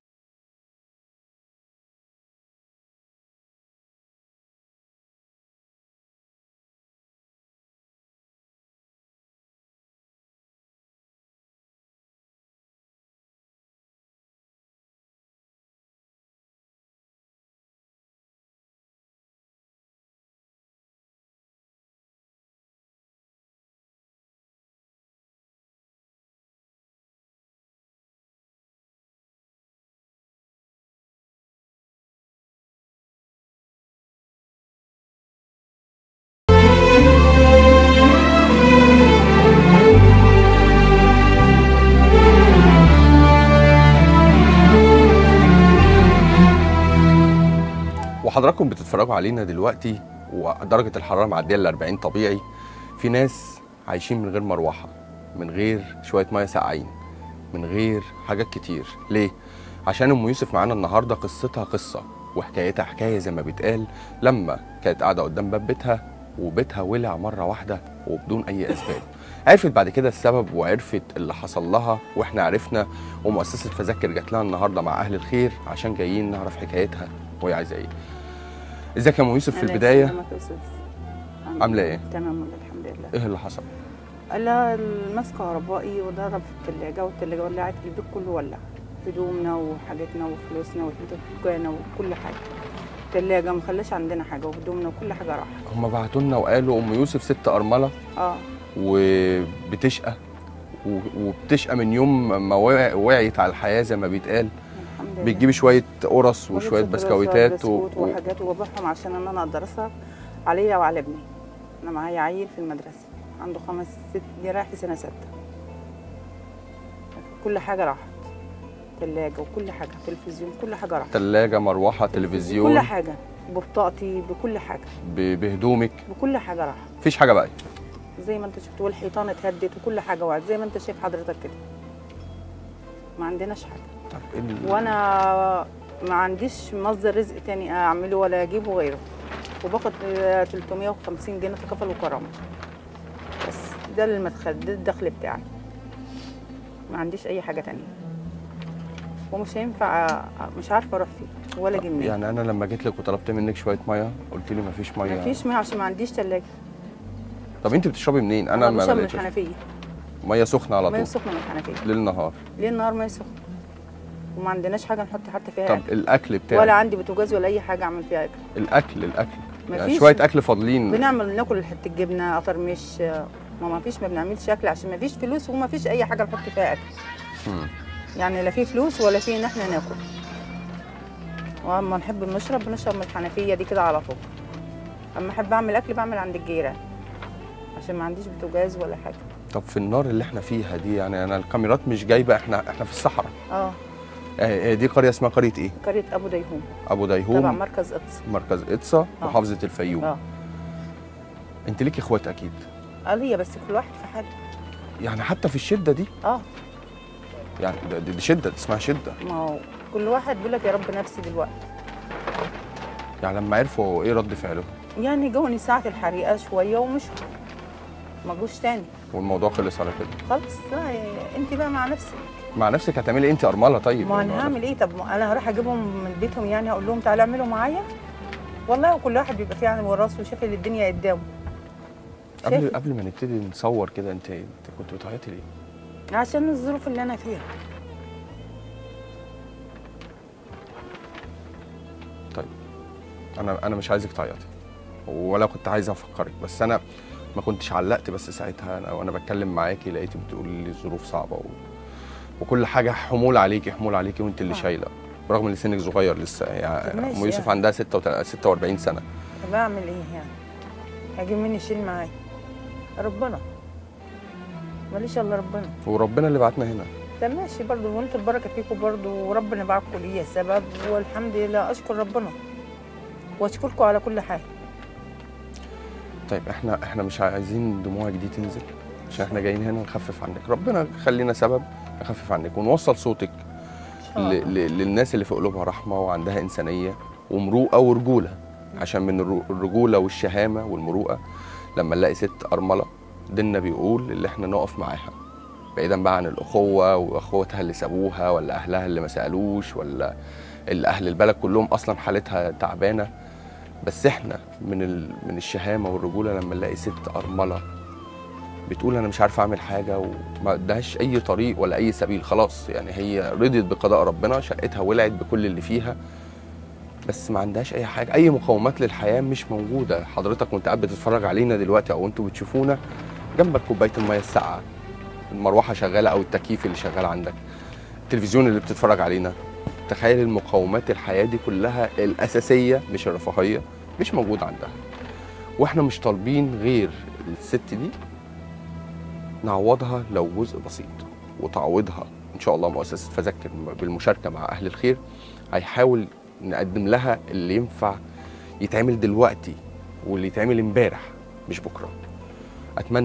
وحضراتكم بتتفرجوا علينا دلوقتي ودرجة الحرارة معدية ل 40 طبيعي في ناس عايشين من غير مروحة من غير شويه ميه ساقعين من غير حاجات كتير ليه عشان ام يوسف معانا النهارده قصتها قصه وحكايتها حكايه زي ما بيتقال لما كانت قاعده قدام باب بيتها وبيتها ولع مره واحده وبدون اي اسباب عرفت بعد كده السبب وعرفت اللي حصل لها واحنا عرفنا ومؤسسه فذكر جات لها النهارده مع اهل الخير عشان جايين نعرف حكايتها وهي عايزه ايه ازيك يا ام يوسف في أهلا البدايه وسهلا يا أستاذ. الحمد عامله لله. ايه تمام والله الحمد لله ايه اللي حصل لا الماس كهربائي وضرب في التلاجة والتلاجة ولعت البيت كله ولع هدومنا وحاجتنا وفلوسنا والدكانة وكل حاجة التلاجة ما خلاش عندنا حاجة وهدومنا وكل حاجة راحت هم بعتوا لنا وقالوا ام يوسف ست ارمله اه وبتشقى و- وبتشقى من يوم ما وع- وعيت على الحياه زي ما بيتقال الحمد لله بتجيبي شويه قرص وجبت وشويه فلوس بسكويتات و... وبسكوت و... وحاجات وببيعهم عشان ان انا اقدر اصرف عليا وعلى ابني انا معايا عيل في المدرسة عنده خمس ست رايح في سنة ستة كل حاجة راحت تلاجة وكل حاجة تلفزيون كل حاجة راحت تلاجة مروحة تلفزيون كل حاجة ببطاقتي بكل حاجة ب... بهدومك بكل حاجة راحت مفيش حاجة بقى زي ما انت شفت والحيطان اتهدت وكل حاجة وقعت زي ما انت شايف حضرتك كده ما عندناش حاجة إيه ال- وانا ما عنديش مصدر رزق تاني اعمله ولا اجيبه غيره وباخد آه، 350 جنيه تكافل وكرامه بس ده المدخل ده الدخل بتاعي ما عنديش اي حاجه تانية ومش هينفع أ- مش عارفه اروح فيه ولا اجي منين يعني انا لما جيت لك وطلبت منك شويه ميه قلت لي مفيش ميه مفيش ميه عشان ما عنديش تلاجه طب انت بتشربي منين انا ما بشرب من لقيتش الحنفيه ميه سخنه على ميه طول سخنه من الحنفيه ليل نهار ليل نهار ميه سخنه وما عندناش حاجه نحط حتى فيها طب أكل. الاكل بتاعك ولا عندي بوتاجاز ولا اي حاجه اعمل فيها اكل الاكل الاكل يعني مفيش. شويه اكل فاضلين بنعمل ناكل حته جبنه قطر مش ما ما فيش ما بنعملش اكل عشان ما فيش فلوس وما فيش اي حاجه نحط فيها اكل مم. يعني لا في فلوس ولا في ان احنا ناكل واما نحب نشرب بنشرب من الحنفيه دي كده على طول اما احب اعمل اكل بعمل عند الجيران عشان ما عنديش بوتاجاز ولا حاجه طب في النار اللي احنا فيها دي يعني انا الكاميرات مش جايبه احنا احنا في الصحراء اه آه، آه، دي قريه اسمها قريه ايه قريه ابو ديهوم ابو تبع ديهوم مركز قدس مركز اقصى آه. محافظه الفيوم اه انت ليكي اخوات اكيد قال هي بس كل واحد في حاله يعني حتى في الشده دي اه يعني ده- دي, دي شده دي اسمها شده ما هو كل واحد بيقول لك يا رب نفسي دلوقتي يعني لما عرفوا ايه رد فعلهم يعني جوني ساعة الحريقة شوية ومشوا ما جوش تاني والموضوع خلص على كده خلاص لا انت بقى مع نفسك مع نفسك هتعملي إيه؟ انت ارمله طيب ما انا هعمل ايه طب ما انا هروح اجيبهم من بيتهم يعني اقول لهم تعالوا اعملوا معايا والله كل واحد بيبقى فيه يعني وراسه وشاف اللي الدنيا قدامه قبل شايف؟ قبل ما نبتدي نصور كده انت انت كنت بتعيطي ليه؟ عشان الظروف اللي انا فيها طيب انا انا مش عايزك تعيطي ولا كنت عايز افكرك بس انا ما كنتش علقت بس ساعتها انا وانا بتكلم معاكي لقيتي بتقولي لي الظروف صعبه و... وكل حاجه حمول عليكي حمول عليكي وانت اللي شايله برغم ان سنك صغير لسه يعني ماشي ام يوسف يعني. عندها 46 سنه طب اعمل ايه يعني هجيب مين يشيل معايا ربنا ماليش الا ربنا وربنا اللي بعتنا هنا طب ماشي برضه وانتوا البركه فيكم برضه وربنا بعتكم ليا سبب والحمد لله اشكر ربنا واشكركم على كل حاجه طيب احنا احنا مش عايزين دموعك دي تنزل عشان احنا جايين هنا نخفف عنك ربنا خلينا سبب نخفف عنك ونوصل صوتك ل... ل... للناس اللي في قلوبها رحمه وعندها انسانيه ومروءه ورجوله عشان من الر- الرجوله والشهامه والمروءه لما نلاقي ست ارمله ديننا بيقول اللي احنا نقف معاها بعيدا بقى عن الاخوه واخواتها اللي سابوها ولا اهلها اللي ما سالوش ولا اللي اهل البلد كلهم اصلا حالتها تعبانه بس احنا من ال... من الشهامه والرجوله لما نلاقي ست ارمله بتقول انا مش عارفه اعمل حاجه وما ادهاش اي طريق ولا اي سبيل خلاص يعني هي رضيت بقضاء ربنا شقتها ولعت بكل اللي فيها بس ما عندهاش اي حاجه اي مقومات للحياه مش موجوده حضرتك وانت قاعد بتتفرج علينا دلوقتي او انتوا بتشوفونا جنبك كوبايه الميه الساقعه المروحه شغاله او التكييف اللي شغال عندك التلفزيون اللي بتتفرج علينا تخيل المقومات الحياه دي كلها الاساسيه مش الرفاهيه مش موجود عندها واحنا مش طالبين غير الست دي نعوضها لو جزء بسيط وتعويضها ان شاء الله مؤسسه فذكر بالمشاركه مع اهل الخير هيحاول نقدم لها اللي ينفع يتعمل دلوقتي واللي يتعمل امبارح مش بكره اتمنى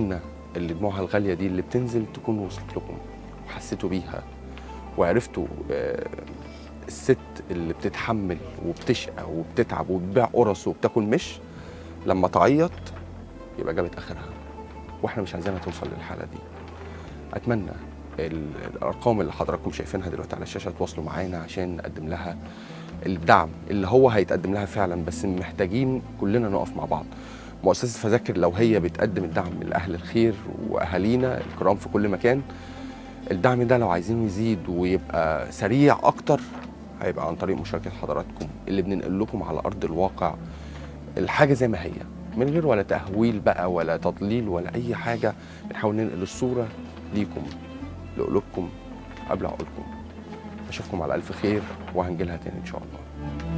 اللي دموعها الغاليه دي اللي بتنزل تكون وصلت لكم وحسيتوا بيها وعرفتوا آه، الست اللي بتتحمل وبتشقى وبتتعب وبتبيع قرص وبتاكل مش لما تعيط يبقى جابت اخرها واحنا مش عايزينها توصل للحاله دي اتمنى ال- الارقام اللي حضراتكم شايفينها دلوقتي على الشاشه تواصلوا معانا عشان نقدم لها الدعم اللي هو هيتقدم لها فعلا بس محتاجين كلنا نقف مع بعض مؤسسه فذاكر لو هي بتقدم الدعم لاهل الخير واهالينا الكرام في كل مكان الدعم ده لو عايزينه يزيد ويبقى سريع اكتر هيبقى عن طريق مشاركه حضراتكم اللي بننقل لكم على ارض الواقع الحاجه زي ما هي من غير ولا تهويل بقى ولا تضليل ولا اي حاجه بنحاول ننقل الصوره ليكم لقلوبكم قبل عقولكم اشوفكم على الف خير وهنجيلها تاني ان شاء الله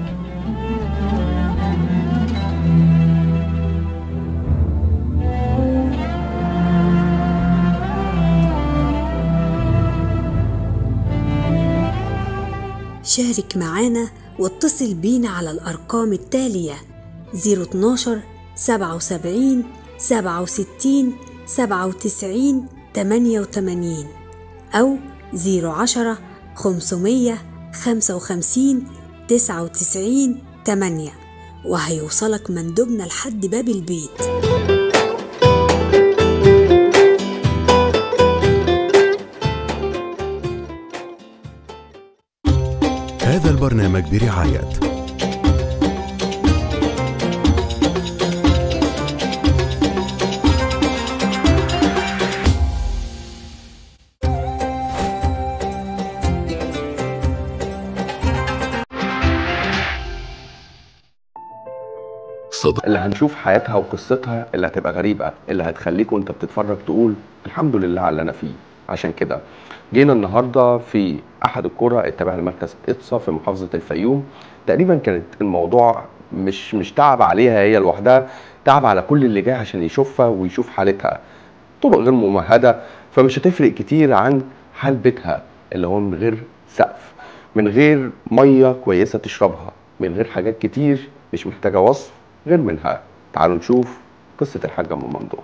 شارك معانا واتصل بينا على الأرقام التالية 012 77 67 97 88 أو 010 500 55 99 8 وهيوصلك مندوبنا لحد باب البيت هذا البرنامج برعاية صدق اللي هنشوف حياتها وقصتها اللي هتبقى غريبة اللي هتخليك وانت بتتفرج تقول الحمد لله على اللي انا فيه عشان كده جينا النهارده في احد القرى التابعه لمركز اقصى في محافظه الفيوم تقريبا كانت الموضوع مش مش تعب عليها هي لوحدها تعب على كل اللي جاي عشان يشوفها ويشوف حالتها طرق غير ممهده فمش هتفرق كتير عن حال بيتها اللي هو من غير سقف من غير ميه كويسه تشربها من غير حاجات كتير مش محتاجه وصف غير منها تعالوا نشوف قصه الحاجه ام ممدوح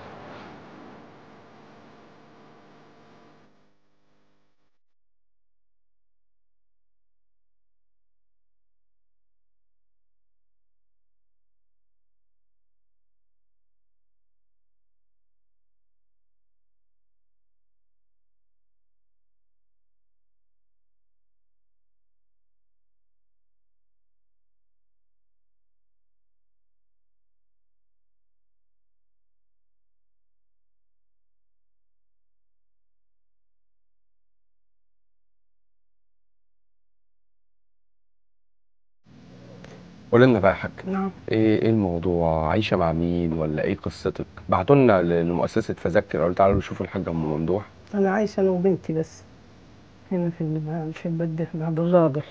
قول لنا بقى يا حاج نعم ايه ايه الموضوع عايشه مع مين ولا ايه قصتك بعتوا لنا لمؤسسه فذاكر قالوا تعالوا شوفوا الحاجه ام ممدوح أنا عايشة أنا وبنتي بس هنا في ال- في البلد ده بعد الراجل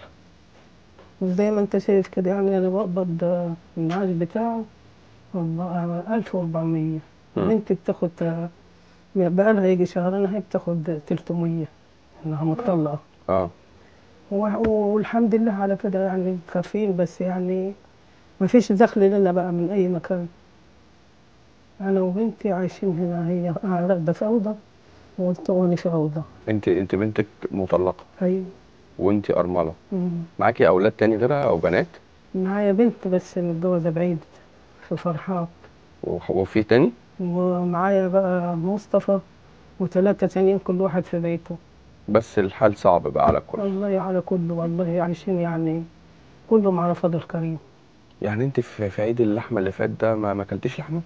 وزي ما أنت شايف كده يعني أنا بقبض آه، المعاش بتاعه والله ألف وأربعمية مم. بنتي بتاخد آه، بقالها يجي شهرين هي بتاخد تلتمية إنها مطلقة اه و- والحمد لله على كده يعني كافيين بس يعني ما فيش دخل لنا بقى من أي مكان أنا وبنتي عايشين هنا هي راكبة في أوضة وأنا في أوضة انت انت بنتك مطلقه أيوة وانت ارمله مم. معاكي اولاد تاني غيرها او بنات معايا بنت بس متجوزة بعيد في فرحات وح- وفي تاني ومعايا بقى مصطفى وثلاثة تانيين كل واحد في بيته بس الحال صعب بقى على الكل والله على كله والله عايشين يعني كلهم على فضل كريم يعني انت في في عيد اللحمه اللي فات ده ما ما اكلتيش لحمه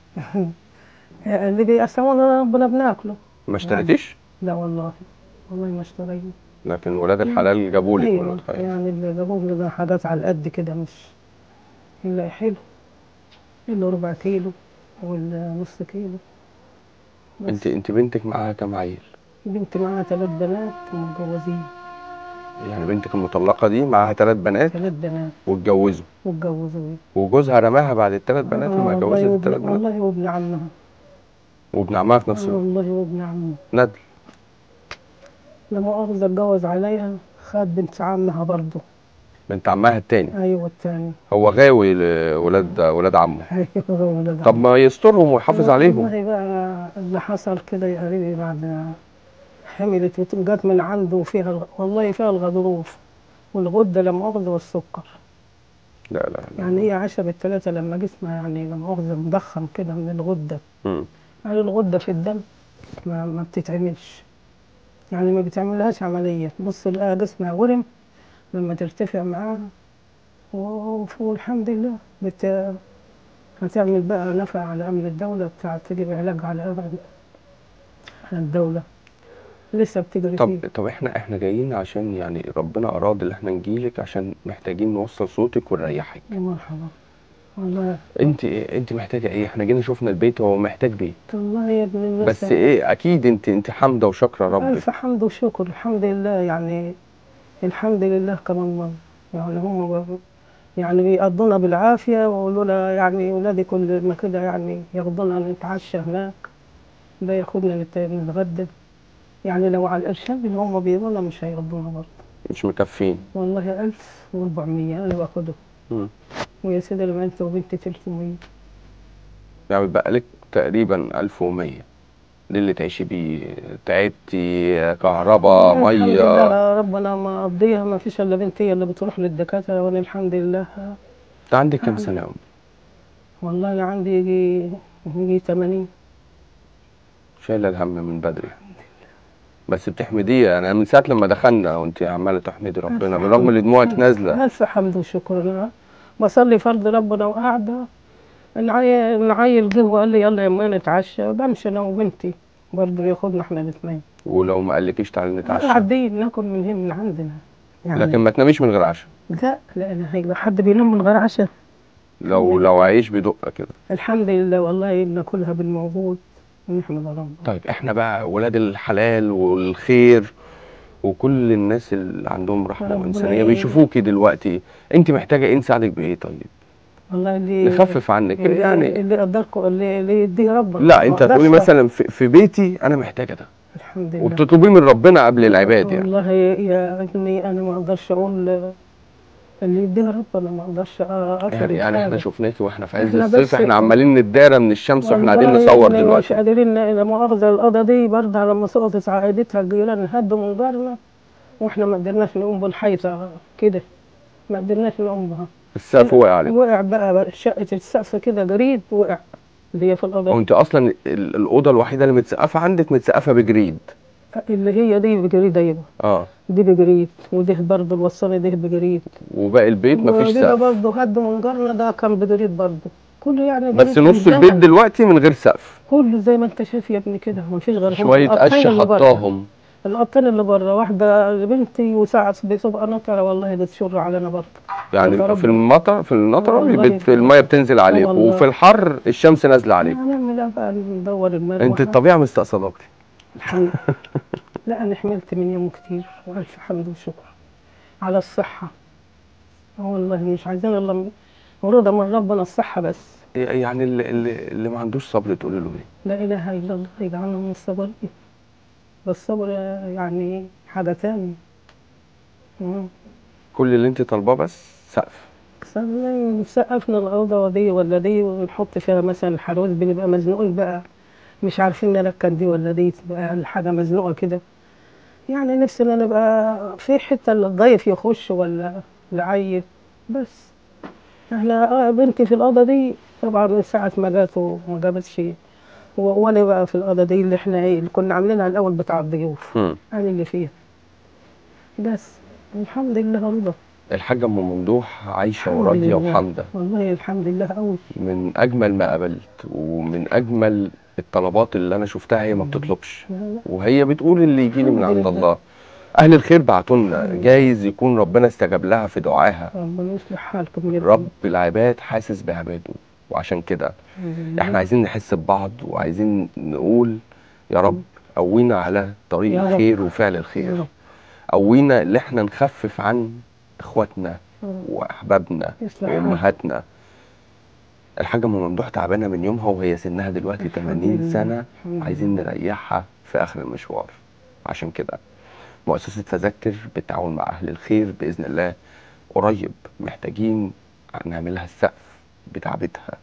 اللي بيقسمونا ربنا بناكله ما اشتريتيش لا والله والله ما اشترينا لكن ولاد الحلال جابوا لك ايوه يعني اللي جابوهم لنا حاجات على القد كده مش إلا حلو إلا ربع كيلو ولا نص كيلو بس. انت انت بنتك معاها كام عيل بنتي معاها ثلاث بنات متجوزين يعني بنتك المطلقه دي معاها ثلاث بنات ثلاث بنات واتجوزوا واتجوزوا وجوزها رماها بعد الثلاث بنات آه لما والله اتجوزت وابن- الثلاث بنات والله وابن عمها وابن عمها في نفس آه الوقت والله وابن عمها ندل لا مؤاخذة اتجوز عليها خد بنت عمها برضه بنت عمها التاني ايوه الثاني هو غاوي لولاد ولاد عمه ايوه ولد طب ما يسترهم ويحافظ عليهم والله بقى اللي حصل كده يا قريبي بعد ما حملت وجت من عنده وفيها الغ- والله فيها الغضروف والغده لا مؤاخذه والسكر لا لا لا يعني هي عاشة بالثلاثة لما جسمها يعني لا مؤاخذة مضخم كده من الغدة مم. يعني الغدة في الدم ما, ما بتتعملش يعني ما بتعملهاش عملية بص لقى جسمها ورم لما ترتفع معاها و- والحمد لله بت... هتعمل بقى نفع على أمن الدولة بتاع تجيب علاج على أمن على الدولة لسه بتجري طب فيه طب احنا احنا جايين عشان يعني ربنا اراد ان احنا نجيلك عشان محتاجين نوصل صوتك ونريحك يا مرحبا والله انت ايه انت محتاجه ايه احنا جينا شفنا البيت هو محتاج بيت والله يا ابن الناس بس ايه اكيد انت انت حامده وشاكره ربك ألف حمد وشكر الحمد لله يعني الحمد لله كمان مرة يعني هم بقى- يعني بيقضونا بالعافية ويقولوا لنا يعني ولادي كل ما كده يعني ياخدونا نتعشى هناك ده ياخدنا نت- نتغدى يعني لو على الإرشاد اللي هم بيقولوا لنا مش هياخدونا برضه مش مكفين والله ألف وأربعمية أنا باخدهم مم. ويا سيدي لما أنت وبنتي تلتمية يعني بقى لك تقريبا 1100 ده اللي تعيشي بيه تعبتي كهرباء الحمد ميه لله ربنا ما قضيها ما فيش إلا بنتي اللي بتروح للدكاترة وأنا الحمد لله انت عندك كام سنه يا أم؟ والله أنا عندي يجي يجي 80 شايله الهم من بدري بس بتحمديه يعني أنا من ساعه لما دخلنا وانت عماله تحمدي ربنا بالرغم ان دموعك نازله ألف حمد وشكر لله بصلي فرض ربنا وقاعدة العيل العيل جه وقال لي يلا يا أمي نتعشى بمشي أنا وبنتي برضه ياخدنا إحنا الاتنين ولو ما قالكيش تعالي نتعشى قاعدين ناكل من هنا من عندنا يعني لكن ما تناميش من غير عشاء لا لا لا هيبقى حد بينام من غير عشاء لو لو عيش بيدق كده الحمد لله والله بناكلها بالموجود ونحمد ربنا طيب احنا بقى ولاد الحلال والخير وكل الناس اللي عندهم رحمه ربنا وانسانيه يعينك. بيشوفوكي دلوقتي انت محتاجه ايه نساعدك بايه طيب والله اللي نخفف عنك اللي يعني اللي قدركم اللي, اللي يديه ربنا لا ما انت أقدرش هتقولي مثلا في, في بيتي انا محتاجه ده الحمد لله وبتطلبيه من ربنا قبل العباد يعني والله يا ابني انا ما اقدرش اقول اللي يديها ربنا ما اقدرش اكتر يعني, يعني احنا شفناكي واحنا في عز إحنا الصيف بس- احنا عمالين نتدارى من الشمس واحنا قاعدين والله نصور إحنا مش دلوقتي قادرين لا مؤاخذة القضا دي برضه لما سقطت عائلتها الجيران هدوا من جارنا واحنا ما قدرناش نقوم بالحيطة كده ما قدرناش نقوم بها السقف وقع عليك وقع بقى شقة السقف كده جريد وقع اللي هي في القضا وانت اصلا ال- الاوضه الوحيده اللي متسقفه عندك متسقفه بجريد اللي هي دي بجريد ايوه اه دي بجريد وده برضه الوصانة ده بجريد وباقي البيت مفيش وده سقف برضه هد من جارنا ده كان بجريد برضه كله يعني بس جريد نص من البيت زمن. دلوقتي من غير سقف كله زي ما انت شايف يا ابني كده مفيش غير هم شويه القطين قش اللي بره. حطاهم القطين اللي بره واحده لبنتي وساعة بتبقى نطرة والله بتشر علينا برضه يعني يا رب. في المطر في النطره والله. بت- في الميه بتنزل عليك والله. وفي الحر الشمس نازله عليك هنعمل ايه بقى ندور المروحة انت الطبيعه مستقصداكي الحمد لله لا انا حملت من يوم كتير والف حمد وشكر على الصحة آه والله مش عايزين الا من- ورضا من ربنا الصحة بس يعني اللي, اللي, اللي ما عندوش صبر تقولي له ايه لا اله الا الله يجعلنا من الصبر والصبر يعني حاجة تانية مم. كل اللي انت طالباه بس سقف مثلا سقفنا الأوضة دي ولا دي ونحط فيها مثلا الحروز بنبقى مزنوقين بقى مش عارفين نركب دي ولا دي تبقى الحاجة مزنوقة كده يعني نفسنا نبقى في حتة اللي الضيف يخش ولا العيل بس احنا آه بنتي في الأوضة دي طبعا من ساعة ما جات وما جابتش و- وانا بقى في الأوضة دي اللي احنا ايه اللي كنا عاملينها الأول بتاع الضيوف مم. أنا اللي فيها بس الحمد لله رضا الحاجه ام ممدوح عايشه الحمد وراضيه لله. وحامده والله الحمد لله قوي من اجمل ما قابلت ومن اجمل الطلبات اللي انا شفتها هي ما بتطلبش وهي بتقول اللي يجيلي من الحمد عند لله. الله اهل الخير بعتوا لنا جايز يكون ربنا استجاب لها في دعاها ربنا يصلح حالكم يا رب العباد حاسس بعباده وعشان كده احنا عايزين نحس ببعض وعايزين نقول يا رب قوينا على طريق يا رب. الخير وفعل يا الخير رب. قوينا اللي احنا نخفف عن اخواتنا رب. واحبابنا يصلح وامهاتنا الحاجه ام ممدوح تعبانه من يومها وهي سنها دلوقتي 80 لله. سنه الحمد عايزين نريحها في اخر المشوار عشان كده مؤسسه تذكر بالتعاون مع اهل الخير باذن الله قريب محتاجين نعمل لها السقف بتاع بيتها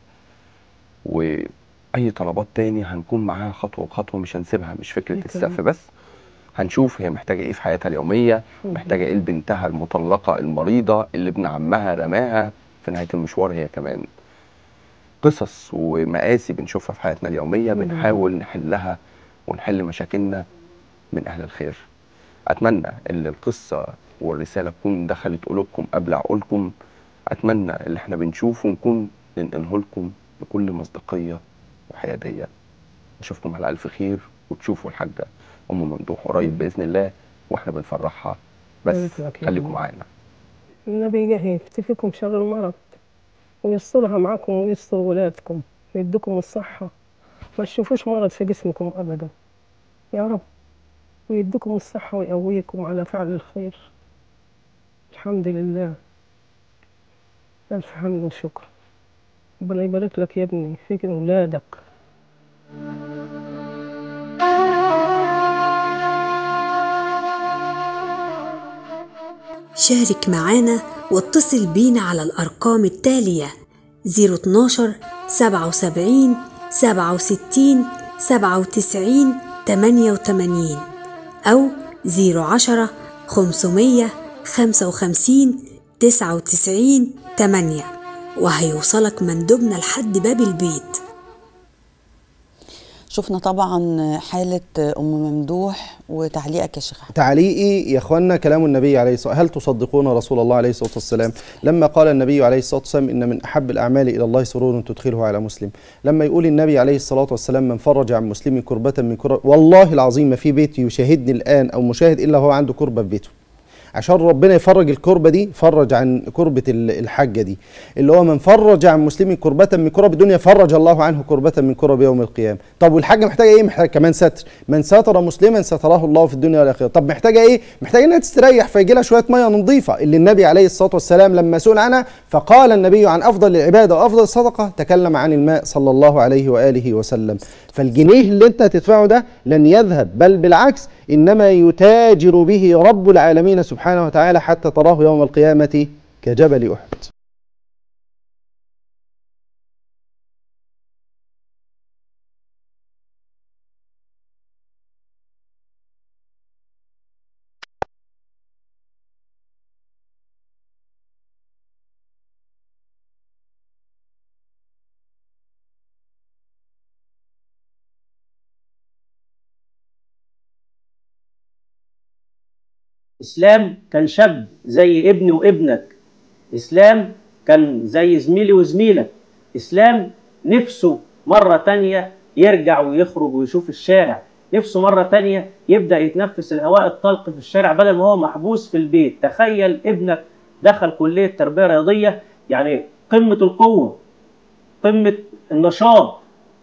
واي طلبات تاني هنكون معاها خطوه بخطوه مش هنسيبها مش فكره أكيد. السقف بس هنشوف هي محتاجه ايه في حياتها اليوميه مم. محتاجه ايه لبنتها المطلقه المريضه اللي ابن عمها رماها في نهايه المشوار هي كمان قصص ومآسي بنشوفها في حياتنا اليوميه مم. بنحاول نحلها ونحل مشاكلنا من اهل الخير اتمنى ان القصه والرساله تكون دخلت قلوبكم قبل عقولكم اتمنى اللي احنا بنشوفه نكون ننقله لكم بكل مصداقيه وحياديه اشوفكم على الف خير وتشوفوا الحاجه ام ممدوح قريب باذن الله واحنا بنفرحها بس بارك لك يا خليكم رب. معانا النبي جاهد يكفيكم شر المرض ويسترها معكم ويستر ولادكم ويديكم الصحة ما تشوفوش مرض في جسمكم أبدا يا رب ويديكم الصحة ويقويكم على فعل الخير الحمد لله ألف حمد وشكر ربنا يبارك لك يا ابني فيك أولادك شارك معانا واتصل بينا على الأرقام التالية 012 77 67 97 88 أو 010 500 55 99 8 وهيوصلك مندوبنا لحد باب البيت شفنا طبعا حالة أم ممدوح وتعليقك يا شيخ أحمد تعليقي يا اخوانا كلام النبي عليه الصلاه هل تصدقون رسول الله عليه الصلاه والسلام لما قال النبي عليه الصلاه والسلام ان من احب الاعمال الى الله سرور تدخله على مسلم لما يقول النبي عليه الصلاه والسلام من فرج عن مسلم كربه من كرب والله العظيم ما في بيت يشاهدني الان او مشاهد الا هو عنده كربه في بيته عشان ربنا يفرج الكربه دي فرج عن كربه ال- الحاجه دي اللي هو من فرج عن مسلم كربه من كرب الدنيا فرج الله عنه كربه من كرب يوم القيامه طب والحاجه محتاجه ايه محتاجه كمان ستر من ستر مسلما ستراه الله في الدنيا والاخره طب محتاجه ايه محتاجه انها تستريح فيجي لها شويه ميه نظيفه اللي النبي عليه الصلاه والسلام لما سئل عنها فقال النبي عن افضل العباده وافضل الصدقه تكلم عن الماء صلى الله عليه واله وسلم فالجنيه اللي انت هتدفعه ده لن يذهب بل بالعكس انما يتاجر به رب العالمين سبحانه وتعالى حتى تراه يوم القيامه كجبل احد اسلام كان شاب زي ابني وابنك اسلام كان زي زميلي وزميلك اسلام نفسه مرة تانية يرجع ويخرج ويشوف الشارع نفسه مرة تانية يبدأ يتنفس الهواء الطلق في الشارع بدل ما هو محبوس في البيت تخيل ابنك دخل كلية تربية رياضية يعني قمة القوة قمة النشاط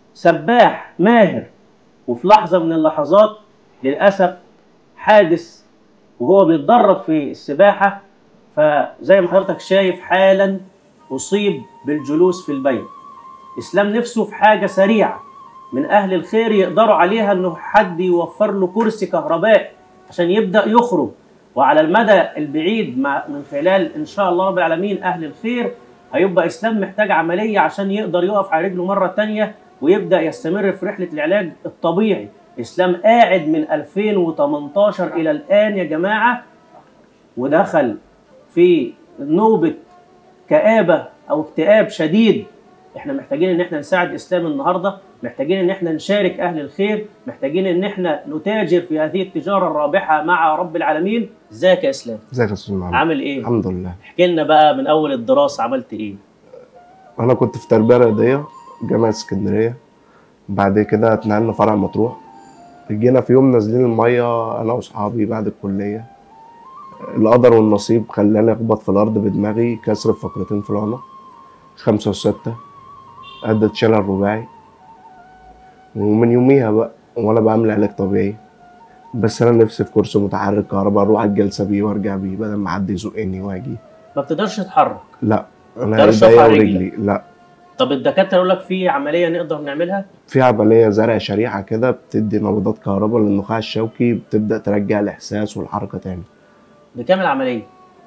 سباح ماهر وفي لحظة من اللحظات للأسف حادث وهو بيتدرب في السباحة فزي ما حضرتك شايف حالا أصيب بالجلوس في البيت إسلام نفسه في حاجة سريعة من أهل الخير يقدروا عليها إنه حد يوفر له كرسي كهربائي عشان يبدأ يخرج وعلى المدى البعيد مع من خلال إن شاء الله رب العالمين أهل الخير هيبقى إسلام محتاج عملية عشان يقدر يقف على رجله مرة تانية ويبدأ يستمر في رحلة العلاج الطبيعي إسلام قاعد من 2018 إلى الآن يا جماعة ودخل في نوبة كآبة أو اكتئاب شديد احنا محتاجين ان احنا نساعد اسلام النهارده محتاجين ان احنا نشارك اهل الخير محتاجين ان احنا نتاجر في هذه التجاره الرابحه مع رب العالمين ازيك يا اسلام ازيك يا استاذ محمد عامل ايه الحمد لله احكي لنا بقى من اول الدراسه عملت ايه انا كنت في تربيه رياضيه جامعه اسكندريه بعد كده اتنقلنا فرع مطروح جينا في يوم نازلين الميه انا واصحابي بعد الكليه القدر والنصيب خلاني اخبط في الارض بدماغي كسر في فقرتين في العنق خمسة وستة أدت شلل رباعي ومن يوميها بقى وأنا بعمل علاج طبيعي بس أنا نفسي في كرسي متحرك كهرباء أروح على الجلسة بيه وأرجع بيه بدل ما حد يزقني وأجي ما بتقدرش تتحرك لا أنا تقدرش إيديا تقف على ورجلي لا طب الدكاتره يقول لك في عمليه نقدر نعملها في عملية زرع شريحة كده بتدي نبضات كهرباء للنخاع الشوكي بتبدأ ترجع الإحساس والحركة تاني بكام العمليه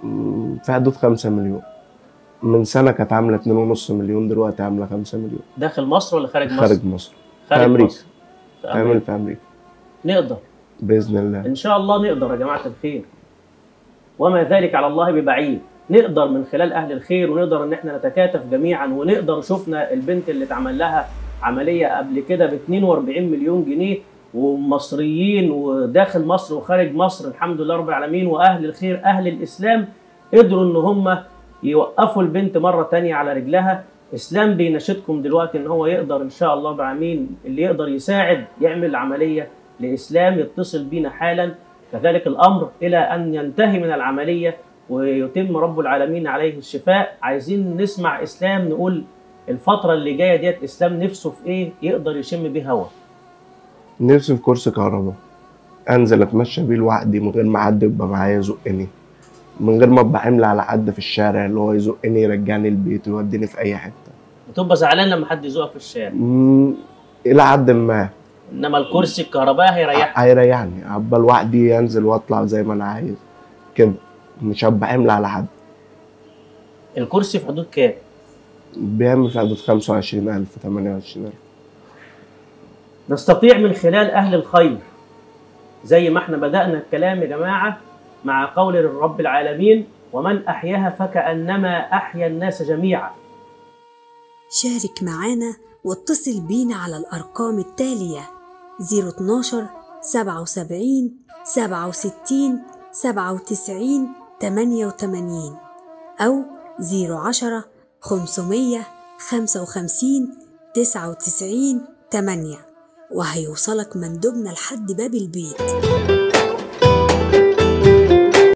مم، في حدود خمسة مليون من سنة كانت عاملة اتنين ونص مليون دلوقتي عاملة خمسة مليون داخل مصر ولا خارج مصر؟ خارج مصر في خارج أمريكا مصر. في تعمل أمريكا. في أمريكا نقدر بإذن الله ان شاء الله نقدر يا جماعه الخير وما ذلك على الله ببعيد نقدر من خلال اهل الخير ونقدر ان احنا نتكاتف جميعا ونقدر شفنا البنت اللي اتعمل لها عمليه قبل كده ب 42 مليون جنيه ومصريين وداخل مصر وخارج مصر الحمد لله رب العالمين واهل الخير اهل الاسلام قدروا ان هم يوقفوا البنت مره تانية على رجلها اسلام بيناشدكم دلوقتي ان هو يقدر ان شاء الله بعمين اللي يقدر يساعد يعمل عمليه لاسلام يتصل بينا حالا كذلك الامر الى ان ينتهي من العمليه ويتم رب العالمين عليه الشفاء عايزين نسمع اسلام نقول الفتره اللي جايه ديت اسلام نفسه في ايه يقدر يشم بيه هوا نفسي في كرسي كهرباء انزل اتمشى بيه لوحدي من غير ما حد يبقى معايا يزقني من غير ما ابقى حمل على حد في الشارع اللي هو يزقني يرجعني البيت ويوديني في اي حته بتبقى زعلان لما حد يزوقك في الشارع مم، الى حد ما انما الكرسي الكهربائي هيريحك هيريحني ابقى لوحدي انزل واطلع زي ما انا عايز كده مش هبقى حمل على حد الكرسي في حدود كام؟ بيعمل في حدود 25000 28000 نستطيع من خلال أهل الخير زي ما احنا بدأنا الكلام يا جماعة مع قول الرب العالمين ومن أحياها فكأنما أحيا الناس جميعا شارك معانا واتصل بينا على الأرقام التالية 012 77 67 97 88 أو 010 500 55 99 8 وهيوصلك مندوبنا لحد باب البيت